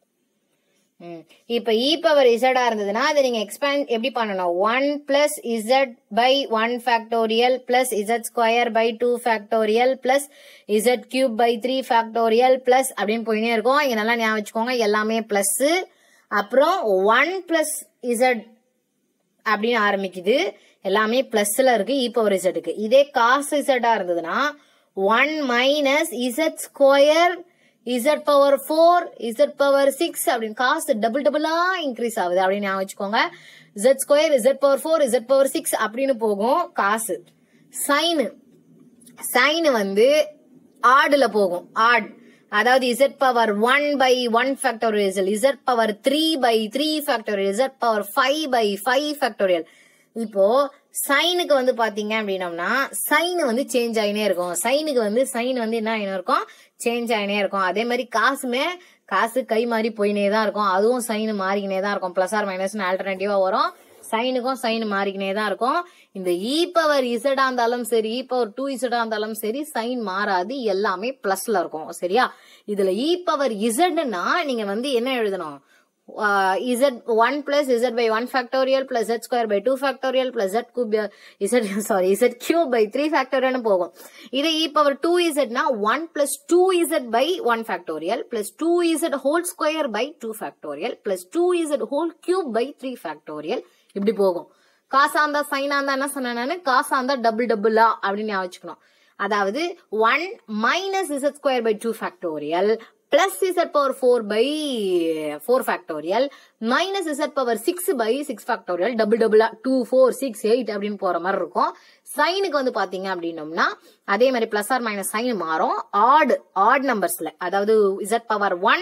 ம் இப்போ இ பவர் இசடா இருந்ததுன்னா அதை நீங்க எக்ஸ்பேண்ட் எப்படி பண்ணணும் one plus z by one factorial plus z square by two factorial plus z cube by three factorial plus அப்படின்னு போயினே இருக்கும் இங்க நல்லா ஞாபகம் வச்சுக்கோங்க எல்லாமே பிளஸ் அப்புறம் ஒன் பிளஸ் இசட் அப்படின்னு ஆரம்பிக்குது எல்லாமே பிளஸ்ல இருக்கு இ பவர் இசட்டுக்கு இதே காசு இசட்டா இருந்ததுன்னா one minus z square z power four z power six அப்படின்னு காசு டபுள் டபுளா இன்க்ரீஸ் ஆகுது அப்படின்னு ஞாபகம் வச்சுக்கோங்க z square z power four z power six அப்படின்னு போகும் காசு சைனு சைனு வந்து ஆடுல போகும் ஆட் அதாவது z power one by one factorial z power three by three factorial z power five by five factorial இப்போ சைனுக்கு வந்து பாத்தீங்க அப்படின்னம்னா சைன் வந்து சேஞ்ச் ஆகினே இருக்கும் சைனுக்கு வந்து சைன் வந்து என்ன ஆகினே இருக்கும் சேஞ்ச் ஆகினே இருக்கும் அதே மாதிரி காசுமே காசு கை மாறி போயினே தான் இருக்கும் அதுவும் சைன் மாறிக்கினே தான் இருக்கும் பிளஸ் ஆர் மைனஸ் ஆல்டர்னேட்டிவா வரும் சைனுக்கும் சைன் மாறிக்கினே தான் இருக்கும் இந்த இ பவர் இசடா இருந்தாலும் சரி இ பவர் டூ இசடா இருந்தாலும் சரி சைன் மாறாது எல்லாமே பிளஸ்ல இருக்கும் சரியா இதுல இ பவர் இசட்னா நீங்க வந்து என்ன எழுதணும் z one plus z by one factorial plus z square by two factorial plus z cube z sorry z cube by three ஃபேக்டோரியல்னு போகும் இதே இ பவர் டூ இசட்னா one plus two z by one factorial plus two z whole square by two factorial plus two z whole cube by three factorial இப்படி போகும் காசா இருந்தா China இருந்தா என்ன சொன்னேன் நானு காசா இருந்தா டபுள் டபுளா அப்படின்னு ஞாபகம் வச்சுக்கணும் அதாவது one minus z square by two factorial plus z power four by four factorial minus z power six by six factorial double டபுளா டூ ஃபோர் சிக்ஸ் எயிட் அப்படின்னு போற மாதிரி இருக்கும் சைனுக்கு வந்து பாத்தீங்க அப்படின்னோம்னா அதே மாதிரி பிளஸ் ஆர் மைனஸ் சைன் மாறும் ஆட் ஆட் நம்பர்ஸ்ல அதாவது z power one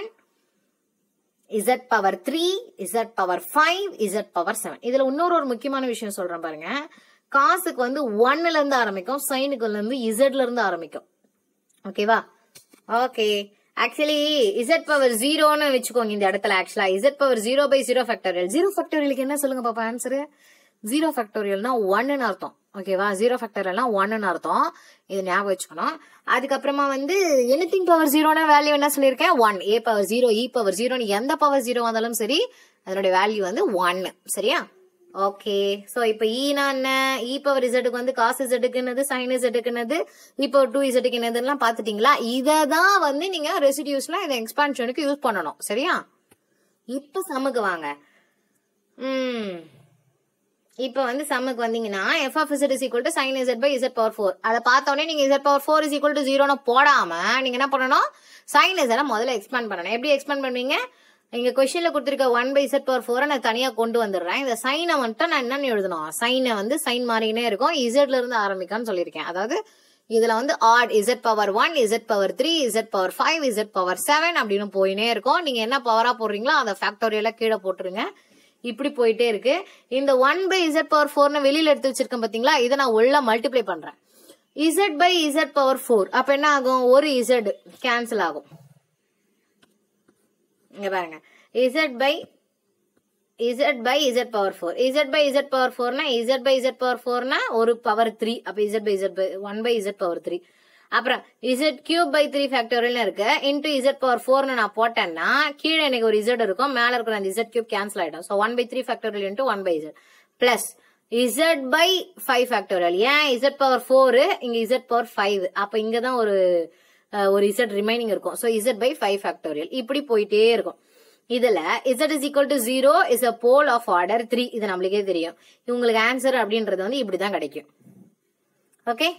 z power three z power five z power seven இதுல இன்னொரு ஒரு முக்கியமான விஷயம் சொல்றேன் பாருங்க காசுக்கு வந்து ஒன்னுல இருந்து ஆரம்பிக்கும் சைனுக்குள்ள இருந்து இசட்ல இருந்து ஆரம்பிக்கும் ஓகேவா ஓகே ஆக்சுவலி இசட் பவர் ஜீரோன்னு வச்சுக்கோங்க இந்த இடத்துல ஆக்சுவலா z power zero by zero factorial zero ஃபேக்டோரியலுக்கு என்ன சொல்லுங்க பாப்பா ஆன்சரு ஜீரோ ஃபேக்டோரியல்னா ஒன்னு அர்த்தம் ஓகேவா ஜீரோ ஃபேக்டோரியல்னா ஒன்னு அர்த்தம் இது ஞாபகம் வச்சுக்கணும் அதுக்கப்புறமா வந்து எனிதிங் பவர் ஜீரோனா வேல்யூ என்ன சொல்லியிருக்கேன் one a power zero e power ஜீரோன்னு எந்த பவர் ஜீரோ வந்தாலும் சரி அதனுடைய வேல்யூ வந்து ஒன்னு சரியா ஓகே சோ இப்ப ஈனா என்ன இ பவர் இசட்டுக்கு வந்து காசு இசட்டுக்குன்னது சைன் இசட்டுக்குன்னது இப்போ டூ இசட்டுக்கு என்னதுலாம் பாத்துட்டீங்களா இதை தான் வந்து நீங்க ரெசிடியூஸ்ல இந்த எக்ஸ்பான்ஷனுக்கு யூஸ் பண்ணணும் சரியா இப்ப சமக்கு வாங்க ம் இப்போ வந்து சம்முக்கு வந்தீங்கன்னா f of Z is equal to sine z by z power four அதை பார்த்தோன்னே நீங்க z power four is equal to ஜீரோன்னு போடாம நீங்க என்ன பண்ணணும் சைன் இசட முதல்ல எக்ஸ்பேண்ட் பண்ணணும் எப்படி எக்ஸ்பேண்ட் பண்ணுவீங்க இங்க கொஸ்டின்ல கொடுத்துருக்க ஒன் பை இசட் பவர் ஃபோரை நான் தனியா கொண்டு வந்துடுறேன் இந்த சைனை வந்துட்டு நான் என்னன்னு எழுதணும் சைனை வந்து சைன் மாறினே இருக்கும் இசட்ல இருந்து ஆரம்பிக்கான்னு சொல்லியிருக்கேன் அதாவது இதுல வந்து odd z power one z power three z power five z power seven அப்படின்னு போயினே இருக்கும் நீங்க என்ன பவரா போடுறீங்களோ அந்த ஃபேக்டோரியலா கீழே போட்டுருங்க இப்படி போயிட்டே இருக்கு இந்த ஒன் பை இசட் பவர் ஃபோர்னு வெளியில எடுத்து வச்சிருக்கேன் பாத்தீங்களா இதை நான் உள்ள மல்டிப்ளை பண்றேன் z by z power four அப்ப என்ன ஆகும் ஒரு இசட் கேன்சல் ஆகும் இங்க பாருங்க z by z by z power four z by z power ஃபோர்னா இசட் பை இசட் பவர் ஃபோர்னா ஒரு பவர் த்ரீ அப்ப z by z by one by z power three அப்புறம் z cube by three factorial இருக்கு into z power ஃபோர்னு நான் போட்டேன்னா கீழே எனக்கு ஒரு இசட் இருக்கும் மேல இருக்கிற அந்த இசட் கியூப் கேன்சல் ஆயிடும் so one by three factorial into one by z plus z by five factorial ஏன் இசட் பவர் ஃபோர் இங்க இசட் பவர் ஃபைவ் அப்ப இங்க தான் ஒரு அஹ், ஒரு இசட் ரிமைனிங் இருக்கும் so z by five factorial இப்படி போயிட்டே இருக்கும் இதுல z is equal to zero is a pole of order three இது நம்மளுக்கே தெரியும் இவங்களுக்கு ஆன்சர் அப்படின்றது வந்து இப்படிதான் கிடைக்கும் ஓகே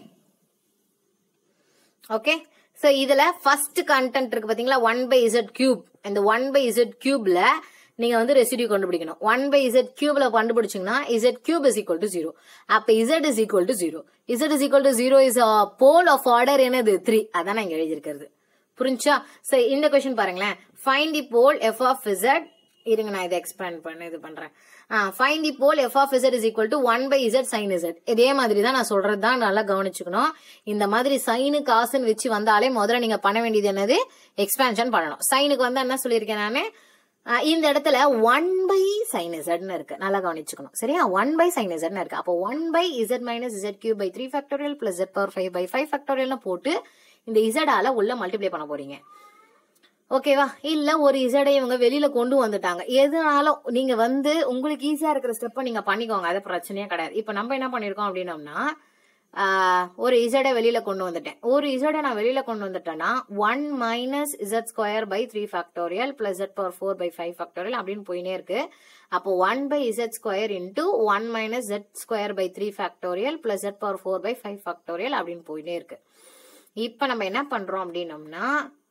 ஓகே சோ இதுல ஃபர்ஸ்ட் கண்டென்ட் இருக்கு பாத்தீங்களா ஒன் பை இசட் கியூப் இந்த ஒன் பை இசட் கியூப்ல நீங்க வந்து ரெசிடியூ கண்டுபிடிக்கணும் ஒன் பை இசட் கியூப்ல கண்டுபிடிச்சீங்கன்னா z cube is equal to zero அப்ப z is equal to zero Z is equal to zero is pole of order என்னது three அதான் நான் இங்க எழுதியிருக்கிறது புரிஞ்சா சரி இந்த கொஸ்டின் பாருங்களேன் find the pole f of z இருங்க நான் இதை எக்ஸ்பேண்ட் பண்ண இது பண்றேன் find the pole f of Z is equal to one by z sine z இதே மாதிரி தான் நான் சொல்றது தான் நல்லா கவனிச்சுக்கணும் இந்த மாதிரி சைனு காசுன்னு வச்சு வந்தாலே முதல்ல நீங்க பண்ண வேண்டியது என்னது எக்ஸ்பேன்ஷன் பண்ணணும் சைனுக்கு வந்து என்ன சொல்லியிருக்கேன் நானு ஆஹ் இந்த இடத்துல ஒன் பை சைன் இசட்னு இருக்கு நல்லா கவனிச்சுக்கணும் சரியா ஒன் பை சைன் இசட்னு இருக்கு அப்போ one by Z minus z cube by three factorial plus z power five by five ஃபேக்டோரியல்னு போட்டு இந்த இசடால உள்ள மல்டிப்ளை பண்ண போறீங்க ஓகேவா இல்ல ஒரு இசடை இவங்க வெளியில கொண்டு வந்துட்டாங்க எதுனாலும் நீங்க வந்து உங்களுக்கு ஈஸியா இருக்கிற ஸ்டெப்பை நீங்க பண்ணிக்கோங்க அது பிரச்சனையே கிடையாது இப்ப நம்ம என்ன பண்ணிருக்கோம் அப்படின்னோம்னா ஆஹ், ஒரு இசடை வெளியில கொண்டு வந்துட்டேன் ஒரு இசடை நான் வெளியில கொண்டு வந்துட்டேன்னா one minus z square by three factorial plus z power four by five factorial அப்படின்னு போயினே இருக்கு அப்போ one by Z square into one minus z square by three factorial plus z power four by five factorial அப்படின்னு போயினே இருக்கு இப்ப நம்ம என்ன பண்றோம் அப்படின்னோம்னா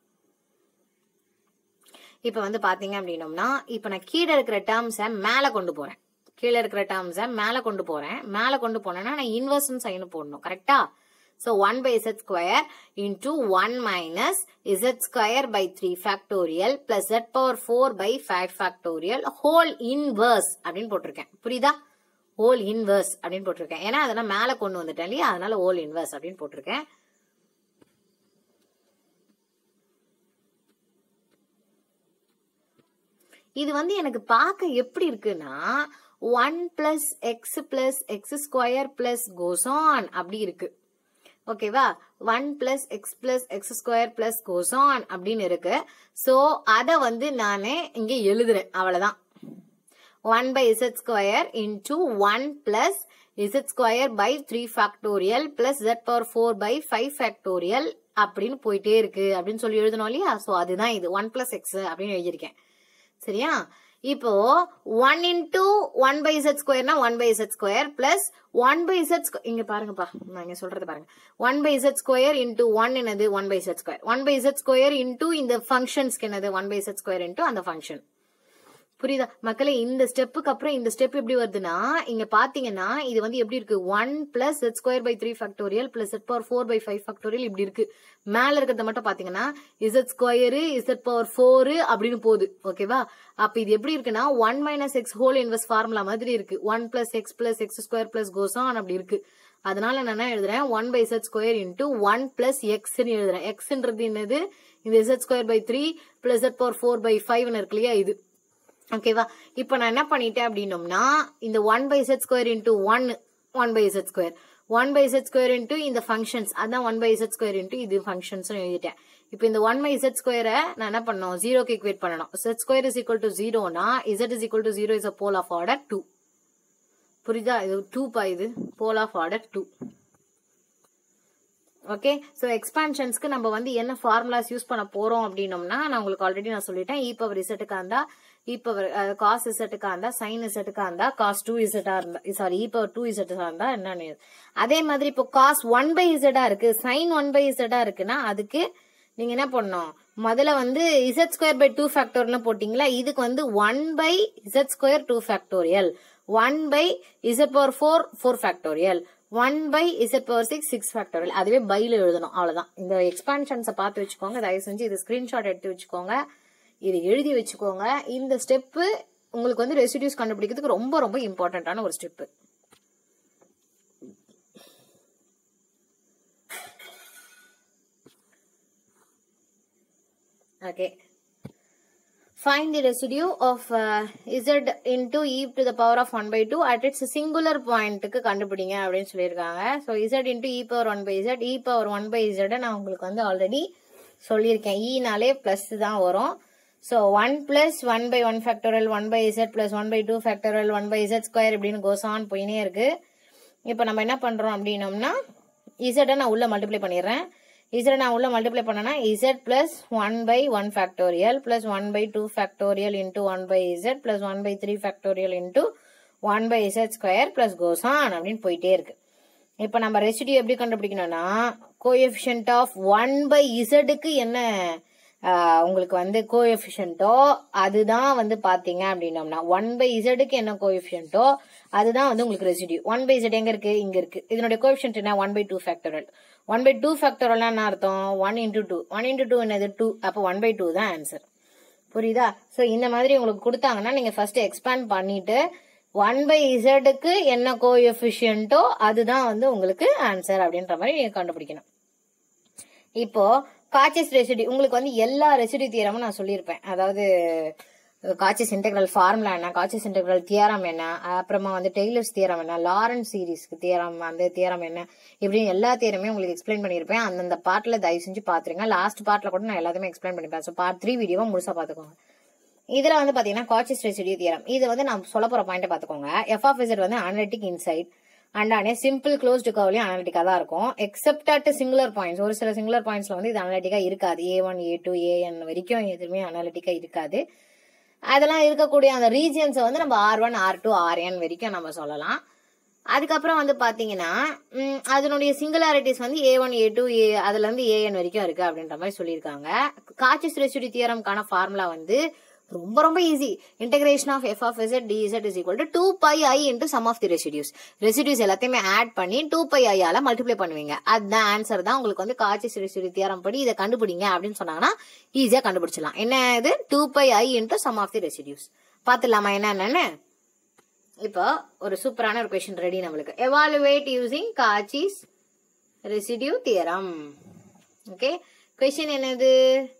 இப்ப வந்து பாத்தீங்க அப்படின்னோம்னா இப்ப நான் கீழே இருக்கிற டேர்ம்ஸை மேல கொண்டு போறேன் கீழே இருக்கிற டேர்ம்ஸை மேல கொண்டு போறேன் மேல கொண்டு போனேன்னா நான் இன்வர்ஸ் சைன் போடணும் கரெக்டா So 1 by z square into 1 minus z square by 3 factorial plus z power 4 by 5 factorial whole inverse அப்படின்னு போட்டிருக்கேன் புரியுதா whole inverse அப்படின்னு போட்டிருக்கேன் ஏன்னா அதை நான் மேல கொண்டு வந்துட்டேன் இல்லையா அதனால whole inverse அப்படின்னு போட்டிருக்கேன் இது வந்து எனக்கு பார்க்க எப்படி இருக்குன்னா one plus x plus x square plus so on அப்படி இருக்கு ஓகேவா one plus x plus x square plus கோசான் அப்படின்னு இருக்கு ஸோ அதை வந்து நான் இங்க எழுதுறேன் அவ்வளவுதான் one by Z square into one plus z square by three factorial plus z power four by five factorial அப்படின்னு போயிட்டே இருக்கு அப்படின்னு சொல்லி எழுதணும் இல்லையா ஸோ அதுதான் இது ஒன் பிளஸ் எக்ஸ் அப்படின்னு எழுதியிருக்கேன் சரியா இப்போ one into one by z ஸ்கொயர்னா one by Z square plus one by z இங்க பாருங்கப்பா நான் இங்க சொல்றது பாருங்க one by Z square into one என்னது one by Z square one by Z square into இந்த ஃபங்க்ஷன்ஸ்க்கு என்னது one by Z square into அந்த ஃபங்க்ஷன் புரியுதா மக்களே இந்த ஸ்டெப்புக்கு அப்புறம் இந்த ஸ்டெப் எப்படி வருதுன்னா இங்க பாத்தீங்கன்னா இது வந்து எப்படி இருக்கு one plus z square by three factorial plus z power four by five factorial இப்படி இருக்கு மேல இருக்கிறத மட்டும் பாத்தீங்கன்னா z square z power four அப்படின்னு போகுது ஓகேவா அப்ப இது எப்படி இருக்குன்னா ஒன் மைனஸ் எக்ஸ் ஹோல் இன்வெஸ்ட் ஃபார்முலா மாதிரி இருக்கு one plus x plus x square plus so on அப்படி இருக்கு அதனால நான் என்ன எழுதுறேன் one by Z square into one plus எக்ஸ்ன்னு எழுதுறேன் எக்ஸ்ன்றது என்னது இந்த Z square by three plus z power four by ஃபைவ்னு இருக்கு இல்லையா இது ஓகேவா இப்போ நான் என்ன பண்ணிட்டேன் அப்படின்னோம்னா இந்த one by z square into one one by z square one by z square into இந்த ஃபங்க்ஷன்ஸ் அதான் one by z square into இது ஃபங்க்ஷன்ஸ் எழுதிட்டேன் இப்போ இந்த ஒன் பை செட் ஸ்கொயரை நான் என்ன பண்ணணும் ஜீரோக்கு ஈக்குவேட் பண்ணணும் z square is equal to ஜீரோனா Z is equal to zero is a pole of order two புரியுதா இது டூ பா இது pole of order two okay so எக்ஸ்பான்ஷன்ஸ்க்கு நம்ம வந்து என்ன ஃபார்முலாஸ் யூஸ் பண்ண போறோம் அப்படின்னோம்னா நான் உங்களுக்கு ஆல்ரெடி நான் சொல்லிட்டேன் இ பவர் இசட்டுக்கு இருந்தா இப்போ காஸ் இசட்டுக்கா இருந்தா சைன் இசட்டுக்கா இருந்தா காஸ் டூ இசட்டா இருந்தா சாரி இப்போ டூ இசட்டா இருந்தா என்னன்னு அதே மாதிரி இப்போ காஸ் ஒன் பை இசட்டா இருக்கு சைன் ஒன் பை இசட்டா இருக்குன்னா அதுக்கு நீங்க என்ன பண்ணணும் முதல்ல வந்து z square by two factorial போட்டீங்களா இதுக்கு வந்து one by Z square two factorial one by z power four four factorial one by z power six six factorial அதுவே பைல எழுதணும் அவ்வளவுதான் இந்த எக்ஸ்பான்ஷன்ஸை பார்த்து வச்சுக்கோங்க தயவு செஞ்சு இது ஸ்கிரீன்ஷாட் எடுத்து வச்சுக்கோங்க இது எழுதி வச்சுக்கோங்க இந்த ஸ்டெப்பு உங்களுக்கு வந்து ரெசிடியூஸ் கண்டுபிடிக்கிறதுக்கு ரொம்ப ரொம்ப இம்பார்ட்டன்டான ஒரு step Okay. Find the residue of uh, z into e to the power of 1 by 2 at its singular point க்கு கண்டுபிடிங்க அப்படின்னு சொல்லியிருக்காங்க so z into e power 1 by z e power 1 by z நான் உங்களுக்கு வந்து ஆல்ரெடி சொல்லியிருக்கேன் ஈனாலே plus தான் வரும் so one plus one by one factorial one by z plus one by two factorial one by Z square இப்படின்னு goes on போயினே இருக்கு இப்போ நம்ம என்ன பண்றோம் அப்படின்னோம்னா இசட்டை நான் உள்ள மல்டிப்ளை பண்ணிடுறேன் இசட்டை நான் உள்ள மல்டிப்ளை பண்ணனா z plus one by one factorial plus one by two factorial into one by z plus one by three factorial into one by Z square plus கோசான் அப்படின்னு போயிட்டே இருக்கு இப்போ நம்ம ரெசிடியூ எப்படி கண்டுபிடிக்கணும்னா கோஎஃபிஷியன்ட் ஆஃப் ஒன் பை இசடுக்கு என்ன ah, உங்களுக்கு வந்து கோஎஃபிஷியன்ட்டோ அதுதான் வந்து பாத்தீங்க அப்படின்னோம்னா ஒன் பை இசடுக்கு என்ன கோஎஃபிஷியன்ட்டோ அதுதான் வந்து உங்களுக்கு ரெசிடியூ ஒன் பை இசட் எங்க இருக்கு இங்க இருக்கு இதனுடைய கோஎஃபிஷியன்ட் என்ன one by two factorial one by two ஃபேக்டரல்னா என்ன அர்த்தம் one into two one into two என்னது டூ அப்போ ஒன் பை டூ தான் ஆன்சர் புரியுதா சோ இந்த மாதிரி உங்களுக்கு கொடுத்தாங்கன்னா நீங்க ஃபர்ஸ்ட் எக்ஸ்பேண்ட் பண்ணிட்டு ஒன் பை இசட்டுக்கு என்ன கோஎஃபிஷியன்ட்டோ அதுதான் வந்து உங்களுக்கு ஆன்சர் அப்படின்ற மாதிரி நீங்க கண்டுபிடிக்கணும் இப்போ காச்சஸ் ரெசிடி உங்களுக்கு வந்து எல்லா ரெசிடி தியரமும் நான் சொல்லியிருப்பேன் அதாவது காச்சஸ் இன்டெக்ரல் ஃபார்முலா என்ன காச்சஸ் இன்டெக்ரல் தியரம் என்ன அப்புறமா வந்து டெய்லர்ஸ் தியரம் என்ன லாரன்ஸ் சீரிஸ்க்கு தியரம் அந்த தியரம் என்ன இப்படின்னு எல்லா தியரமே உங்களுக்கு எக்ஸ்பிளைன் பண்ணியிருப்பேன் அந்தந்த பார்ட்ல தயவு செஞ்சு பாத்துருங்க லாஸ்ட் பார்ட்ல கூட நான் எல்லாத்தையுமே எக்ஸ்பிளைன் பண்ணிப்பேன் ஸோ பார்ட் த்ரீ வீடியோவை முழுசா பாத்துக்கோங்க இதுல வந்து பாத்தீங்கன்னா காச்சஸ் ரெசிடியூ தியரம் இது வந்து நான் சொல்ல போற பாயிண்ட் பாத்துக்கோங்க எஃப் ஆஃப் இசட் வந்து அனலிட்டிக் இன்சைட் அண்ட் ஆனே சிம்பிள் க்ளோஸ்டு கர்வ்லயும் அனலிட்டிக்கா தான் இருக்கும் எக்ஸப்ட் அட் சிங்குலர் பாயிண்ட்ஸ் ஒரு சில சிங்குலர் பாயிண்ட்ஸ்ல வந்து இது அனலிட்டிக்கா இருக்காது a one a two a n வரைக்கும் எதுவுமே அனலிட்டிக்கா இருக்காது அதெல்லாம் இருக்கக்கூடிய அந்த ரீஜியன்ஸை வந்து நம்ம r one r two r n வரைக்கும் நம்ம சொல்லலாம் அதுக்கப்புறம் வந்து பாத்தீங்கன்னா ம், அதனுடைய சிங்குலாரிட்டிஸ் வந்து ஏ ஒன் ஏ டூ ஏ அதுல இருந்து ஏஎன் வரைக்கும் இருக்கு அப்படின்ற மாதிரி சொல்லியிருக்காங்க காச்சஸ் ரெசிடி தியரம்கான ஃபார்முலா வந்து ரொம்ப ரொம்ப easy integration of F of z d z is equal to two pi i into sum of the residues residues எல்லாத்தையுமே ஆட் பண்ணி டூ பை ஐயால மல்டிப்ளை பண்ணுவீங்க அதுதான் ஆன்சர் தான் உங்களுக்கு வந்து காட்சி ரெசிடி தியரம் படி இதை கண்டுபிடிங்க அப்படின்னு சொன்னாங்கன்னா ஈஸியா கண்டுபிடிச்சலாம் என்ன இது two pi i into sum of the residues பாத்துலாமா என்னன்னு இப்போ ஒரு சூப்பரான ஒரு கொஸ்டின் ரெடி நம்மளுக்கு evaluate using Cauchy's residue theorem okay question என்னது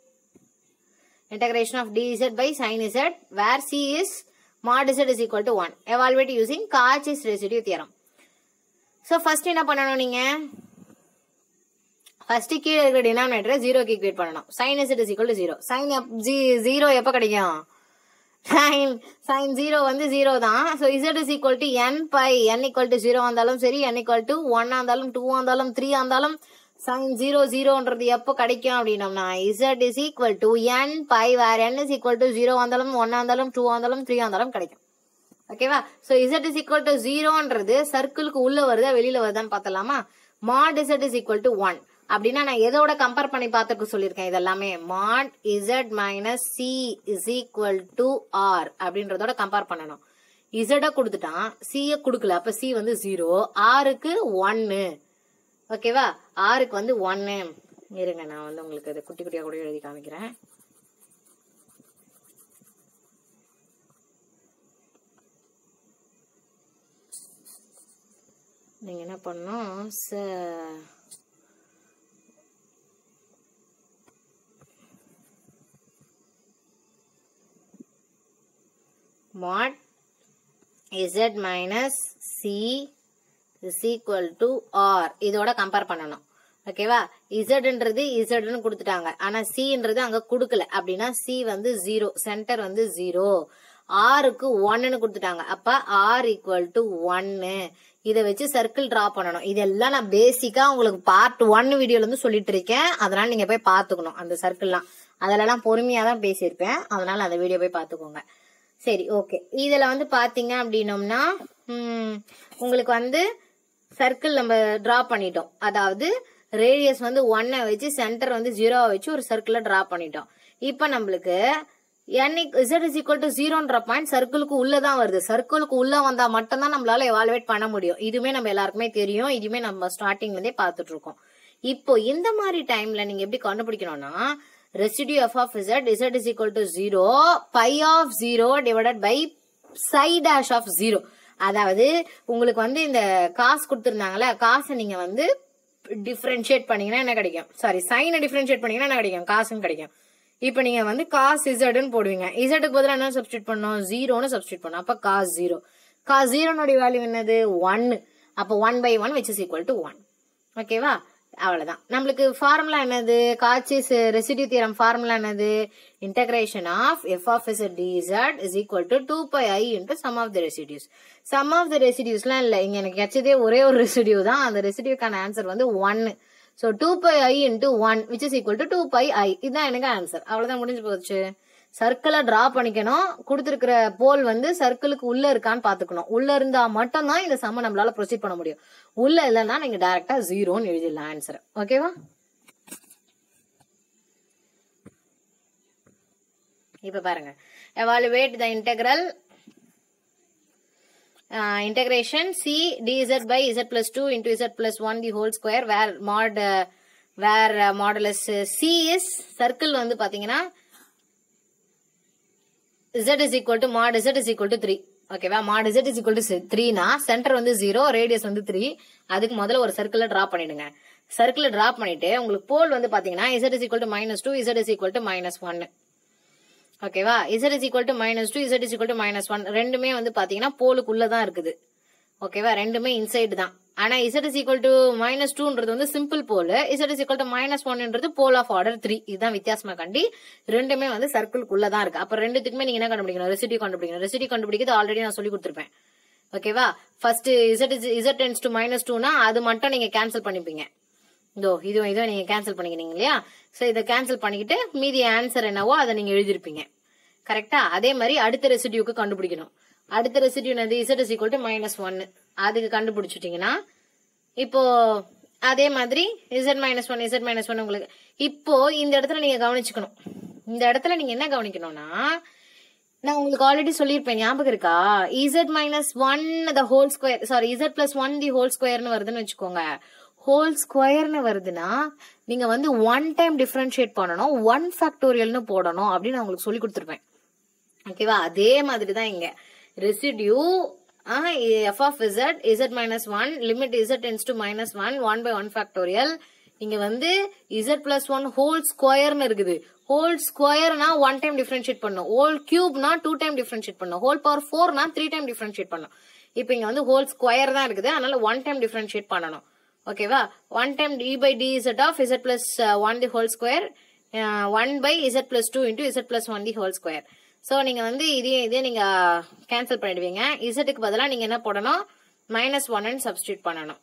integration of dz by sin z where c is mod z is equal to 1 evaluate using Cauchy's residue theorem so first என்ன பண்ணணும் நீங்க ஃபர்ஸ்ட் கீழே இருக்கிற டினாமினேட்டரை ஜீரோக்கு equate பண்ணணும் sine is is equal to zero sine zero எப்போ கிடைக்கும் sine sine zero வந்து ஜீரோ தான் so z is equal to n pi n equal to zero இருந்தாலும் சரி என் ஈக்குவல் டு ஒன்னா இருந்தாலும் டூ இருந்தாலும் த்ரீ இருந்தாலும் சைன் ஜீரோ ஜீரோன்றது எப்போ கிடைக்கும் அப்படின்னம்னா z is equal to n pi where n is equal to zero வந்தாலும் ஒன்னா இருந்தாலும் டூ இருந்தாலும் த்ரீ இருந்தாலும் கிடைக்கும் ஓகேவா so z is equal to ஜீரோன்றது சர்க்கிளுக்கு உள்ள வருதா வெளியில வருதான்னு பார்த்தலாமா mod z is equal to one அப்படின்னா நான் எதோட கம்பேர் பண்ணி பார்த்துக்க சொல்லியிருக்கேன் இதெல்லாமே mod z minus c is equal to r அப்படின்றதோட கம்பேர் பண்ணணும் இசட கொடுத்துட்டான் சிய கொடுக்கல அப்ப சி வந்து ஜீரோ ஆருக்கு ஒன்னு ஓகேவா ஆருக்கு வந்து ஒன்னு இருங்க நான் வந்து உங்களுக்கு இது குட்டி குட்டியா கூட எழுதி காமிக்கிறேன் நீங்க என்ன பண்ணணும் ச mod z minus c is equal to r இதோட கம்பேர் பண்ணணும் ஓகேவா இசட்ன்றது இசட்னு கொடுத்துட்டாங்க ஆனா சின்றது அங்க கொடுக்கல அப்படின்னா சி வந்து ஜீரோ சென்டர் வந்து ஜீரோ ஆருக்கு ஒன்னு கொடுத்துட்டாங்க அப்ப ஆர் ஈக்குவல் டு ஒன்னு இதை வச்சு சர்க்கிள் டிரா பண்ணணும் இதெல்லாம் நான் பேசிக்கா உங்களுக்கு பார்ட் ஒன் வீடியோல இருந்து சொல்லிட்டு இருக்கேன் அதனால நீங்க போய் பாத்துக்கணும் அந்த சர்க்கிள்லாம் அதெல்லாம் பொறுமையா தான் பேசியிருப்பேன் அதனால அந்த வீடியோ போய் பாத்துக்கோங்க சரி ஓகே இதுல வந்து பாத்தீங்க அப்படின்னோம்னா ம், உங்களுக்கு வந்து சர்க்கிள் நம்ம டிரா பண்ணிட்டோம் அதாவது ரேடியஸ் வந்து ஒன்னை வச்சு சென்டர் வந்து ஜீரோவை வச்சு ஒரு சர்க்கிளை டிரா பண்ணிட்டோம் இப்போ நம்மளுக்கு n z is equal to ஜீரோன்ற பாயிண்ட் சர்க்கிளுக்கு உள்ள தான் வருது சர்க்கிளுக்கு உள்ள வந்தா மட்டும்தான் நம்மளால எவாலுவேட் பண்ண முடியும் இதுவுமே நம்ம எல்லாருக்குமே தெரியும் இதுவுமே நம்ம ஸ்டார்டிங்ல இருந்தே பார்த்துட்டு இருக்கோம் இப்போ இந்த மாதிரி டைம்ல நீங்க எப்படி கண்டுபிடிக்கணும்னா residue F of Z Z is equal to zero phi of zero divided by psi dash of zero அதாவது உங்களுக்கு வந்து இந்த காசு கொடுத்துருந்தாங்கல்ல காசை நீங்க வந்து டிஃபரன்ஷியேட் பண்ணீங்கன்னா என்ன கிடைக்கும் சாரி சைனை டிஃபரன்ஷியேட் பண்ணீங்கன்னா என்ன கிடைக்கும் காசுன்னு கிடைக்கும் இப்போ நீங்க வந்து காஸ் இசட்னு போடுவீங்க இசட்டுக்கு பதிலா என்ன சப்ஸ்டியூட் பண்ணோம் ஜீரோன்னு சப்ஸ்டியூட் பண்ணோம் அப்ப காஸ் ஜீரோ காஸ் ஜீரோனுடைய வேல்யூ என்னது ஒன்னு அப்போ one by one which is equal to one ஓகேவா அவ்வளவுதான் நம்மளுக்கு ஃபார்முலா என்னது காட்சிஸ் ரெசிடியூ தியரம் ஃபார்முலா என்னது integration of F of is d z is equal to two pi i into sum of the residues sum of the ரெசிடியூஸ்லாம் இல்லை இங்க எனக்கு கிடைச்சதே ஒரே ஒரு ரெசிடியூ தான் அந்த ரெசிடியூக்கான ஆன்சர் வந்து ஒன்னு so two pi i into one which is equal to two pi i இதுதான் எனக்கு ஆன்சர் அவ்வளவுதான் முடிஞ்சு போச்சு சர்க்கிளை டிரா பண்ணிக்கணும் கொடுத்துருக்கிற போல் வந்து சர்க்கிளுக்கு உள்ள இருக்கான்னு பாத்துக்கணும் உள்ள இருந்தா மட்டும்தான் இந்த சம்ம நம்மளால ப்ரொசீட் பண்ண முடியும் உள்ள இல்லைன்னா நீங்க டைரக்டா ஜீரோன்னு எழுதிடலாம் ஆன்சர் ஓகேவா இப்ப பாருங்க evaluate the integral uh, integration c dz by z plus 2 into z plus 1 the whole square where mod uh, where uh, modulus uh, c is circle வந்து பாத்தீங்கன்னா z is equal to mod z is equal to 3 ஓகேவா mod z is equal to 3 னா centre வந்து 0 radius வந்து 3 அதுக்கு முதல்ல ஒரு சர்க்கிள draw பண்ணிடுங்க சர்க்கிள டிரா பண்ணிட்டு உங்களுக்கு போல் வந்து பாத்தீங்கன்னா z is equal to minus 2 z is equal to minus 1 ஓகேவா z is equal to minus two Z is equal to minus one ரெண்டுமே வந்து பாத்தீங்கன்னா போலுக்குள்ள தான் இருக்குது ஓகேவா ரெண்டுமே இன்சைடு தான் ஆனா z is equal to minus டூன்றது வந்து simple pole z is equal to minus ஒன்ன்றது போல் ஆஃப் ஆர்டர் த்ரீ இதுதான் வித்தியாசமா கண்டி ரெண்டுமே வந்து சர்க்கிள்குள்ள தான் இருக்கு அப்ப ரெண்டுத்துக்குமே நீங்க என்ன கண்டுபிடிக்கணும் ரெசிடியூ கண்டுபிடிக்கணும் ரெசிடியூ கண்டுபிடிக்கிறது ஆல்ரெடி நான் சொல்லி கொடுத்துருப்பேன் ஓகேவா first z is z tends to minus டூனா அது மட்டும் நீங்க கேன்சல் பண்ணிப்பீங்க இதோ இது இதோ நீங்க கேன்சல் பண்ணிக்கிறீங்க இல்லையா சோ இதை கேன்சல் பண்ணிக்கிட்டு மீதி ஆன்சர் என்னவோ அதை நீங்க எழுதிருப்பீங்க கரெக்டா அதே மாதிரி அடுத்த ரெசிடியூக்கு கண்டுபிடிக்கணும் அடுத்த ரெசிடியூ என்னது z is equal to minus ஒன்னு அதுக்கு கண்டுபிடிச்சிட்டீங்கன்னா இப்போ அதே மாதிரி z minus one Z minus one உங்களுக்கு இப்போ இந்த இடத்துல நீங்க கவனிச்சுக்கணும் இந்த இடத்துல நீங்க என்ன கவனிக்கணும்னா நான் உங்களுக்கு ஆல்ரெடி சொல்லியிருப்பேன் ஞாபகம் இருக்கா z minus one the whole square sorry z plus one the whole ஸ்கொயர்னு வருதுன்னு வச்சுக்கோங்க ஹோல் ஸ்கொயர்னு வருதுன்னா நீங்க வந்து ஒன் டைம் டிஃபரன்ஷியேட் பண்ணணும் ஒன் ஃபேக்டோரியல்னு போடணும் அப்படின்னு நான் உங்களுக்கு சொல்லி கொடுத்துருப்பேன் ஓகேவா அதே மாதிரி தான் இங்க residue F of Z z minus one limit Z tends to minus one one by one factorial இங்க வந்து இசட் பிளஸ் ஒன் ஹோல் ஸ்கொயர்னு இருக்குது ஹோல் ஸ்கொயர்னா ஒன் டைம் டிஃபரன்ஷியேட் பண்ணும் ஹோல் கியூப்னா டூ டைம் டிஃபரன்ஷியேட் பண்ணும் ஹோல் பவர் ஃபோர்னா three time differentiate பண்ணும் இப்போ இங்க வந்து ஹோல் ஸ்கொயர் தான் இருக்குது அதனால ஒன் டைம் டிஃபரன்ஷியேட் பண்ணணும் ஓகேவா one time d by d z of z plus one the whole square one by z plus two into Z plus one the whole square so நீங்க வந்து இதே இதே நீங்க கேன்சல் பண்ணிடுவீங்க இசட்டுக்கு பதிலாக நீங்க என்ன போடணும் மைனஸ் ஒன்னு சப்ஸ்டியூட் பண்ணணும்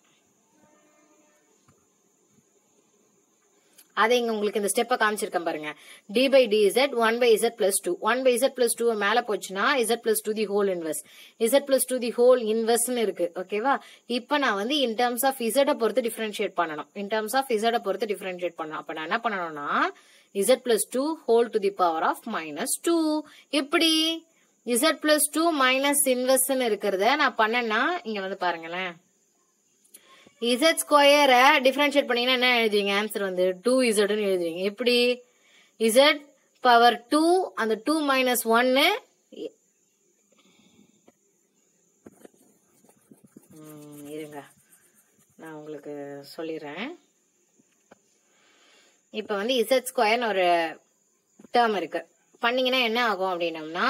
அதை இங்க உங்களுக்கு இந்த ஸ்டெப்பை காமிச்சிருக்கேன் பாருங்க d by d z one by z plus two one by z plus two மேல போச்சுன்னா z plus two the whole inverse z plus two the whole இன்வெர்ஸ்னு இருக்கு ஓகேவா இப்போ நான் வந்து இன் டர்ம்ஸ் ஆஃப் இசட்டை பொறுத்து டிஃபரன்ஷியேட் பண்ணணும் இன் டர்ம்ஸ் ஆஃப் இசட்டை பொறுத்து டிஃபரன்ஷியேட் பண்ணணும் அப்ப நான் என்ன பண்ணணும்னா z plus two whole to the power of minus two எப்படி இசட் பிளஸ் டூ மைனஸ் இன்வெர்ஸ்னு இருக்கிறத நான் பண்ணேன்னா இங்க வந்து பாருங்களேன் இசட் ஸ்கொயரை டிஃபரன்ஷியேட் பண்ணீங்கன்னா என்ன எழுதுவீங்க ஆன்சர் வந்து டூ இசட்னு எழுதுவீங்க எப்படி இசட் பவர் டூ அந்த டூ மைனஸ் ஒன்னு இருங்க நான் உங்களுக்கு சொல்லிடுறேன் இப்போ வந்து இசட் ஸ்கொயர்னு ஒரு டேர்ம் இருக்கு பண்ணீங்கன்னா என்ன ஆகும் அப்படின்னம்னா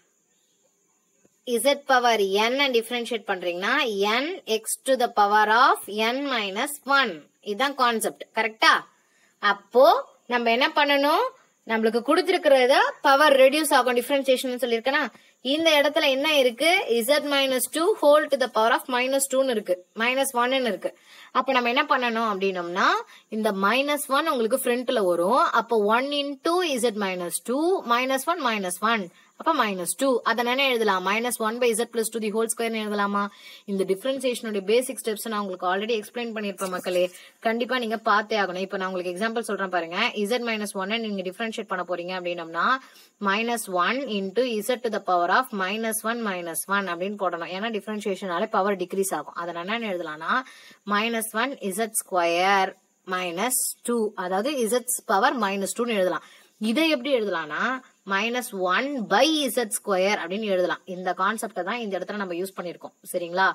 z பவர் n டிஃபரன்ஷியேட் பண்றீங்கன்னா n x to the power of n minus one இதுதான் கான்செப்ட் கரெக்டா அப்போ நம்ம என்ன பண்ணணும் நம்மளுக்கு கொடுத்துருக்கிறத பவர் ரெடியூஸ் ஆகும் டிஃபரன்சியேஷன் சொல்லியிருக்கேனா இந்த இடத்துல என்ன இருக்கு z minus two whole to the power of minus டூன்னு இருக்கு மைனஸ் ஒன்னு இருக்கு அப்ப நம்ம என்ன பண்ணணும் அப்படின்னம்னா இந்த மைனஸ் ஒன் உங்களுக்கு ஃப்ரண்ட்ல வரும் அப்போ one into Z minus two minus one minus one அப்ப மைனஸ் டூ அதை என்ன எழுதலாம் minus one by z plus two the whole square எழுதலாமா இந்த டிஃபரன்சியேஷனுடைய பேசிக் ஸ்டெப்ஸ் நான் உங்களுக்கு ஆல்ரெடி எக்ஸ்பிளைன் பண்ணிருப்பேன் மக்களே கண்டிப்பா நீங்க பார்த்தே ஆகணும் இப்போ நான் உங்களுக்கு எக்ஸாம்பிள் சொல்றேன் பாருங்க இசட் மைனஸ் ஒன் நீங்க டிஃபரன்ஷியேட் பண்ண போறீங்க அப்படின்னம்னா minus one into z to the power of minus one minus one அப்படின்னு போடணும் ஏன்னா டிஃபரன்ஷியேஷனால பவர் டிக்ரீஸ் ஆகும் அதை நான் என்ன எழுதலாம்னா minus one Z square minus two அதாவது இசட் பவர் மைனஸ் டூன்னு எழுதலாம் இதை எப்படி எழுதலாம்னா minus one by Z square அப்படின்னு எழுதலாம் இந்த கான்செப்டை தான் இந்த இடத்துல நம்ம யூஸ் பண்ணிருக்கோம் சரிங்களா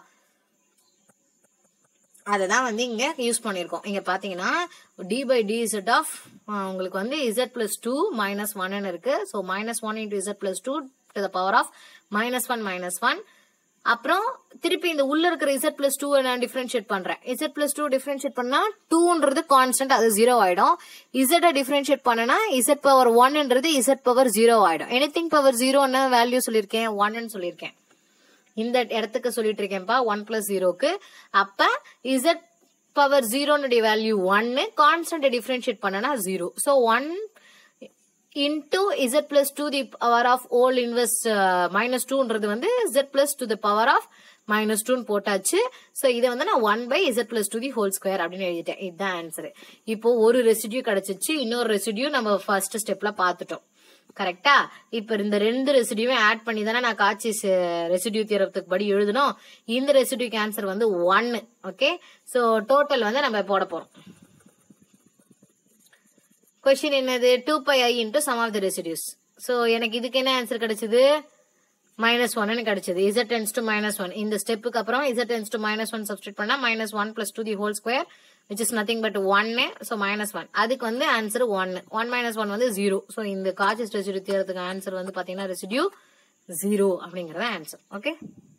அதை தான் வந்து இங்க யூஸ் பண்ணிருக்கோம் இங்க பாத்தீங்கன்னா d by d z of உங்களுக்கு வந்து இசட் பிளஸ் டூ மைனஸ் ஒன்னு இருக்கு so minus one into Z plus two to the power of minus one minus one அப்புறம் திருப்பி இந்த உள்ள இருக்கிற இசட் பிளஸ் டூ நான் டிஃபரன்ஷியேட் பண்றேன் இசட் பிளஸ் டூ டிஃபரன்ஷியேட் பண்ணா டூன்றது கான்ஸ்டன்ட் அது ஜீரோ ஆயிடும் இசட்டை டிஃபரன்ஷியேட் பண்ணனா இசட் பவர் ஒன்ன்றது இசட் பவர் ஜீரோ ஆயிடும் எனிதிங் பவர் ஜீரோன்னு வேல்யூ சொல்லியிருக்கேன் ஒன்னு சொல்லியிருக்கேன் இந்த இடத்துக்கு சொல்லிட்டு இருக்கேன்ப்பா ஒன் பிளஸ் ஜீரோக்கு அப்ப இசட் பவர் ஜீரோனுடைய வேல்யூ ஒன்னு கான்ஸ்டன்ட் டிஃபரன்ஷியேட் பண்ணனா zero so one into Z plus two the power of whole inverse minus டூன்றது வந்து z plus to the power of minus டூன்னு போட்டாச்சு ஸோ இதை வந்து நான் one by z plus two the whole square அப்படின்னு எழுதிட்டேன் இதுதான் ஆன்சர் இப்போ ஒரு ரெசிடியூ கிடைச்சிச்சு இன்னொரு ரெசிடியூ நம்ம ஃபர்ஸ்ட் ஸ்டெப்ல பார்த்துட்டோம் கரெக்டா இப்ப இந்த ரெண்டு ரெசிடியூவே ஆட் பண்ணி தானே நான் காட்சி ரெசிடியூ தீரத்துக்கு படி எழுதணும் இந்த ரெசிடியூக்கு ஆன்சர் வந்து ஒன்னு ஓகே சோ டோட்டல் வந்து நம்ம போட போறோம் கொஸ்டின் என்னது two pi i into sum of the residues so எனக்கு இதுக்கு என்ன ஆன்சர் கிடைச்சது மைனஸ் ஒன்னு கிடைச்சது z tends to minus one இந்த ஸ்டெப்புக்கு அப்புறம் z tends to minus one substitute பண்ணா minus one plus two the whole square which is nothing but ஒன்னு ஸோ மைனஸ் ஒன் அதுக்கு வந்து answer one one minus one வந்து ஜீரோ ஸோ இந்த Cauchy's residue தேர்றதுக்கு ஆன்சர் வந்து பாத்தீங்கன்னா ரெசிடியூ ஜீரோ அப்படிங்கறத answer okay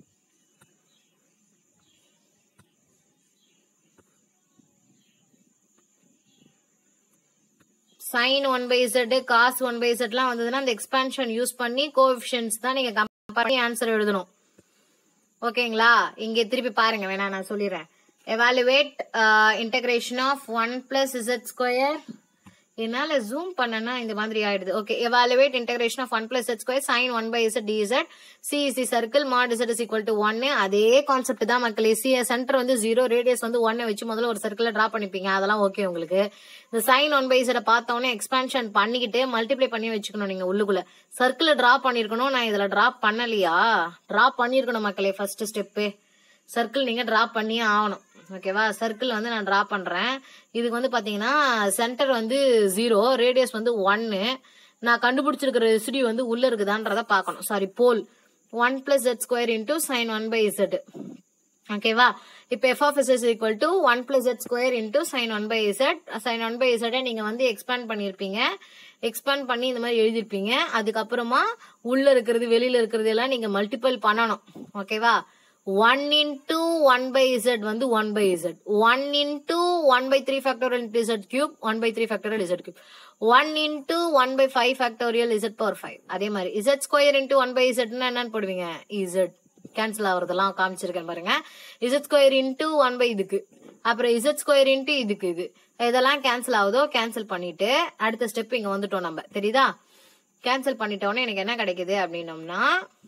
sine one by z cos one by இசட்லாம் வந்ததுன்னா அந்த எக்ஸ்பான்ஷன் யூஸ் பண்ணி கோஎஃபிஷியன்ஸ் தான் நீங்க கம்பேர் பண்ணி ஆன்சர் எழுதணும் ஓகேங்களா இங்க திருப்பி பாருங்க வேணா நான் சொல்லிடுறேன் evaluate integration of one plus z square என்னால ஜூம் பண்ணனா இந்த மாதிரி ஆயிடுது okay evaluate integration of one plus z square sine one by z dz c is the circle mod z is equal to ஒன்னு அதே கான்செப்ட் தான் மக்களே c centre வந்து ஜீரோ ரேடியஸ் வந்து ஒன்னு வச்சு முதல்ல ஒரு சர்க்கிள் டிரா பண்ணிப்பீங்க அதெல்லாம் ஓகே உங்களுக்கு இந்த சைன் ஒன் பை இசட பார்த்தோன்னே எக்ஸ்பான்ஷன் பண்ணிக்கிட்டு மல்டிப்ளை பண்ணி வச்சுக்கணும் நீங்க உள்ளுக்குள்ள சர்க்கிள் டிரா பண்ணிருக்கணும் நான் இதுல டிரா பண்ணலையா டிரா பண்ணிருக்கணும் மக்களே ஃபர்ஸ்ட் ஸ்டெப்பு சர்க்கிள் நீங்க டிரா பண்ணியே ஆகணும் ஓகேவா சர்க்கிள் வந்து நான் டிரா பண்றேன் இதுக்கு வந்து பாத்தீங்கன்னா சென்டர் வந்து ஜீரோ ரேடியஸ் வந்து ஒன்னு நான் கண்டுபிடிச்சிருக்கிற ரெசிடியூ வந்து உள்ள இருக்குதான்றத பார்க்கணும் sorry pole one plus z square into sine one by z ஓகேவா இப்போ f of is is equal to one plus z square into sine one by z sine one by இசட்டை நீங்க வந்து எக்ஸ்பேண்ட் பண்ணியிருப்பீங்க எக்ஸ்பேண்ட் பண்ணி இந்த மாதிரி எழுதிருப்பீங்க அதுக்கப்புறமா உள்ள இருக்கிறது வெளியில இருக்கிறது எல்லாம் நீங்க மல்டிபிள் பண்ணணும் ஓகேவா one into one by z வந்து one by z one into one by three factorial into z cube one by three factorial z cube one into one by five factorial z power five அதே மாதிரி z square into one by இசட்னா என்னன்னு போடுவீங்க z cancel ஆகுறதெல்லாம் காமிச்சிருக்கேன் பாருங்க z square into one by இதுக்கு அப்புறம் இசட் ஸ்கொயர் இன்டூ இதுக்கு இது இதெல்லாம் கேன்சல் ஆகுதோ கேன்சல் பண்ணிட்டு அடுத்த ஸ்டெப் இங்க வந்துட்டோம் நம்ம தெரியுதா கேன்சல் பண்ணிட்டோன்னே எனக்கு என்ன கிடைக்குது அப்படின்னம்னா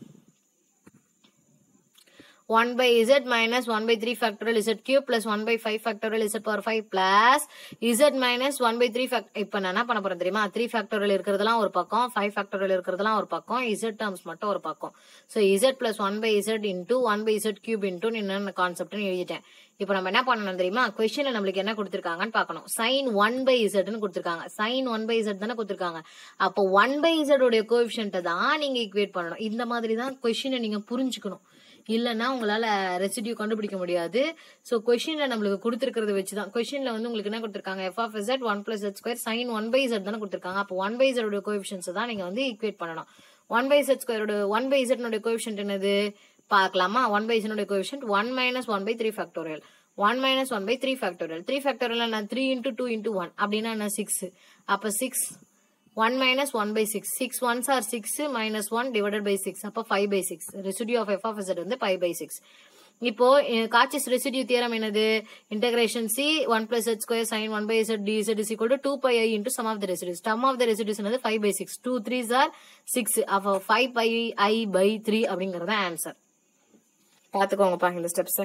one by Z minus one by three factorial z cube plus one by five factorial z power five plus z minus one by three இப்போ நான் என்ன பண்ண போறேன் தெரியுமா த்ரீ ஃபேக்டரல் இருக்கிறதெல்லாம் ஒரு பக்கம் ஃபைவ் ஃபேக்டரல் இருக்கிறதெல்லாம் ஒரு பக்கம் இசட் டேர்ம்ஸ் மட்டும் ஒரு பக்கம் so z plus one by z into one by Z cube into என்னென்ன கான்செப்ட்னு எழுதிட்டேன் இப்போ நம்ம என்ன பண்ணணும் தெரியுமா கொஸ்டின்ல நம்மளுக்கு என்ன கொடுத்திருக்காங்கன்னு பார்க்கணும் சைன் ஒன் பை இசட்னு கொடுத்திருக்காங்க சைன் ஒன் பை இசட் தானே கொடுத்திருக்காங்க அப்போ ஒன் பை இசட் உடைய கோஎஃபிஷியன்ட்டை தான் நீங்க ஈக்குவேட் பண்ணணும் இந்த மாதிரி தான் கொஸ்டினை நீங்க புரிஞ்சுக்கணும் இல்லைன்னா உங்களால ரெசிடியூ கண்டுபிடிக்க முடியாது ஸோ கொஸ்டின்ல நம்மளுக்கு கொடுத்துருக்கிறத வச்சு தான் கொஸ்டின்ல வந்து உங்களுக்கு என்ன கொடுத்துருக்காங்க f of z one plus z square sine one by z தானே கொடுத்துருக்காங்க அப்போ ஒன் பை இசடோட கோஎஃபிஷியன்ஸ் தான் நீங்க வந்து ஈக்குவேட் பண்ணணும் ஒன் பை இசட் ஸ்கொயரோட ஒன் பை இசட்னுடைய கோஎஃபிஷியன்ட் என்னது பார்க்கலாமா ஒன் பை இசனுடைய coefficient one minus one by three factorial one minus one by three factorial three factorial நான் three into two into one அப்படின்னா என்ன சிக்ஸ் அப்போ six one minus one by six six ones are six minus one divided by six அப்போ five by six residue of F of z வந்து five by six இப்போ Cauchy's residue theorem என்னது integration c one plus h square sine one by s d is is equal to pi i into sum of the residues sum of the residues என்னது five by six two three sir six அப்போ five pi i by three அப்படிங்கறது answer பாத்துக்கோங்கப்பா இந்த steps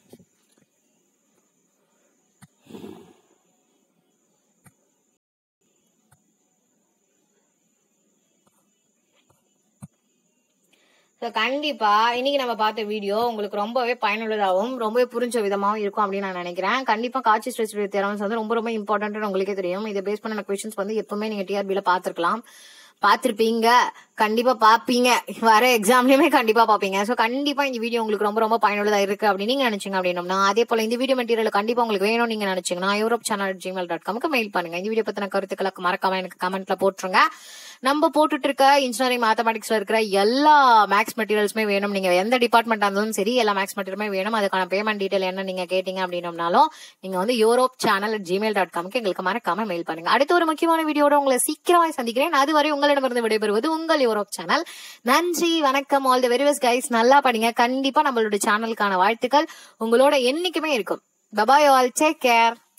so கண்டிப்பா இன்னைக்கு நம்ம பார்த்த video உங்களுக்கு ரொம்பவே பயனுள்ளதாகவும் ரொம்பவே புரிஞ்ச விதமாகவும் இருக்கும் அப்படின்னு நான் நினைக்கிறேன் கண்டிப்பா காட்சி ஸ்ட்ரெஸ் திறம்ஸ் வந்து ரொம்ப ரொம்ப இம்பார்ட்டன்ட் உங்களுக்கே தெரியும் இதை பேஸ் பண்ண கொஸ்டின்ஸ் வந்து எப்பவுமே நீங்க டிஆர்பில பாத்துருக்கலாம் பார்த்திருப்பீங்க கண்டிப்பா பாப்பீங்க வர எக்ஸாம்லயுமே கண்டிப்பா பாப்பீங்க சோ கண்டிப்பா இந்த வீடியோ உங்களுக்கு ரொம்ப ரொம்ப பயனுள்ளதா இருக்கு அப்படின்னு நீங்க நினைச்சீங்க அப்படின்னா அதே போல இந்த வீடியோ மெட்டீரியல் கண்டிப்பா உங்களுக்கு வேணும் நீங்க நினைச்சீங்கன்னா யூரோப் சேனல் ஜிமெயில் டாட் காம்க்கு மெயில் பண்ணுங்க இந்த வீடியோ பத்தின கருத்துக்களை மறக்காம எனக்கு கமெண்ட்ல போட்டுருங்க நம்ம போட்டுட்டு இருக்க இன்ஜினியரிங் மேத்தமெட்டிக்ஸ்ல இருக்கிற எல்லா மேக்ஸ் மெட்டீரியல்ஸுமே வேணும் நீங்க எந்த டிபார்ட்மெண்ட் இருந்தாலும் சரி எல்லா மேக்ஸ் மெட்டீரியலுமே வேணும் அதுக்கான பேமெண்ட் டீடைல் என்ன நீங்க கேட்டீங்க அப்படின்னம்னாலும் நீங்க வந்து யூரோப் சேனல் ஜிமெயில் டாட் காம்க்கு எங்களுக்கு மறக்காம மெயில் பண்ணுங்க அடுத்த ஒரு முக்கியமான வீடியோட உங்களை சீக்கிரமாக சந்திக்கிறேன் அதுவரை உங்களிடமிருந்து விடைபெறுவது உங்கள் யூரோப் சேனல் நன்றி வணக்கம் all the very best guys நல்லா படிங்க கண்டிப்பா நம்மளோட சேனலுக்கான வாழ்த்துக்கள் உங்களோட என்னைக்குமே இருக்கும் பபாய் ஆல் டேக் கேர்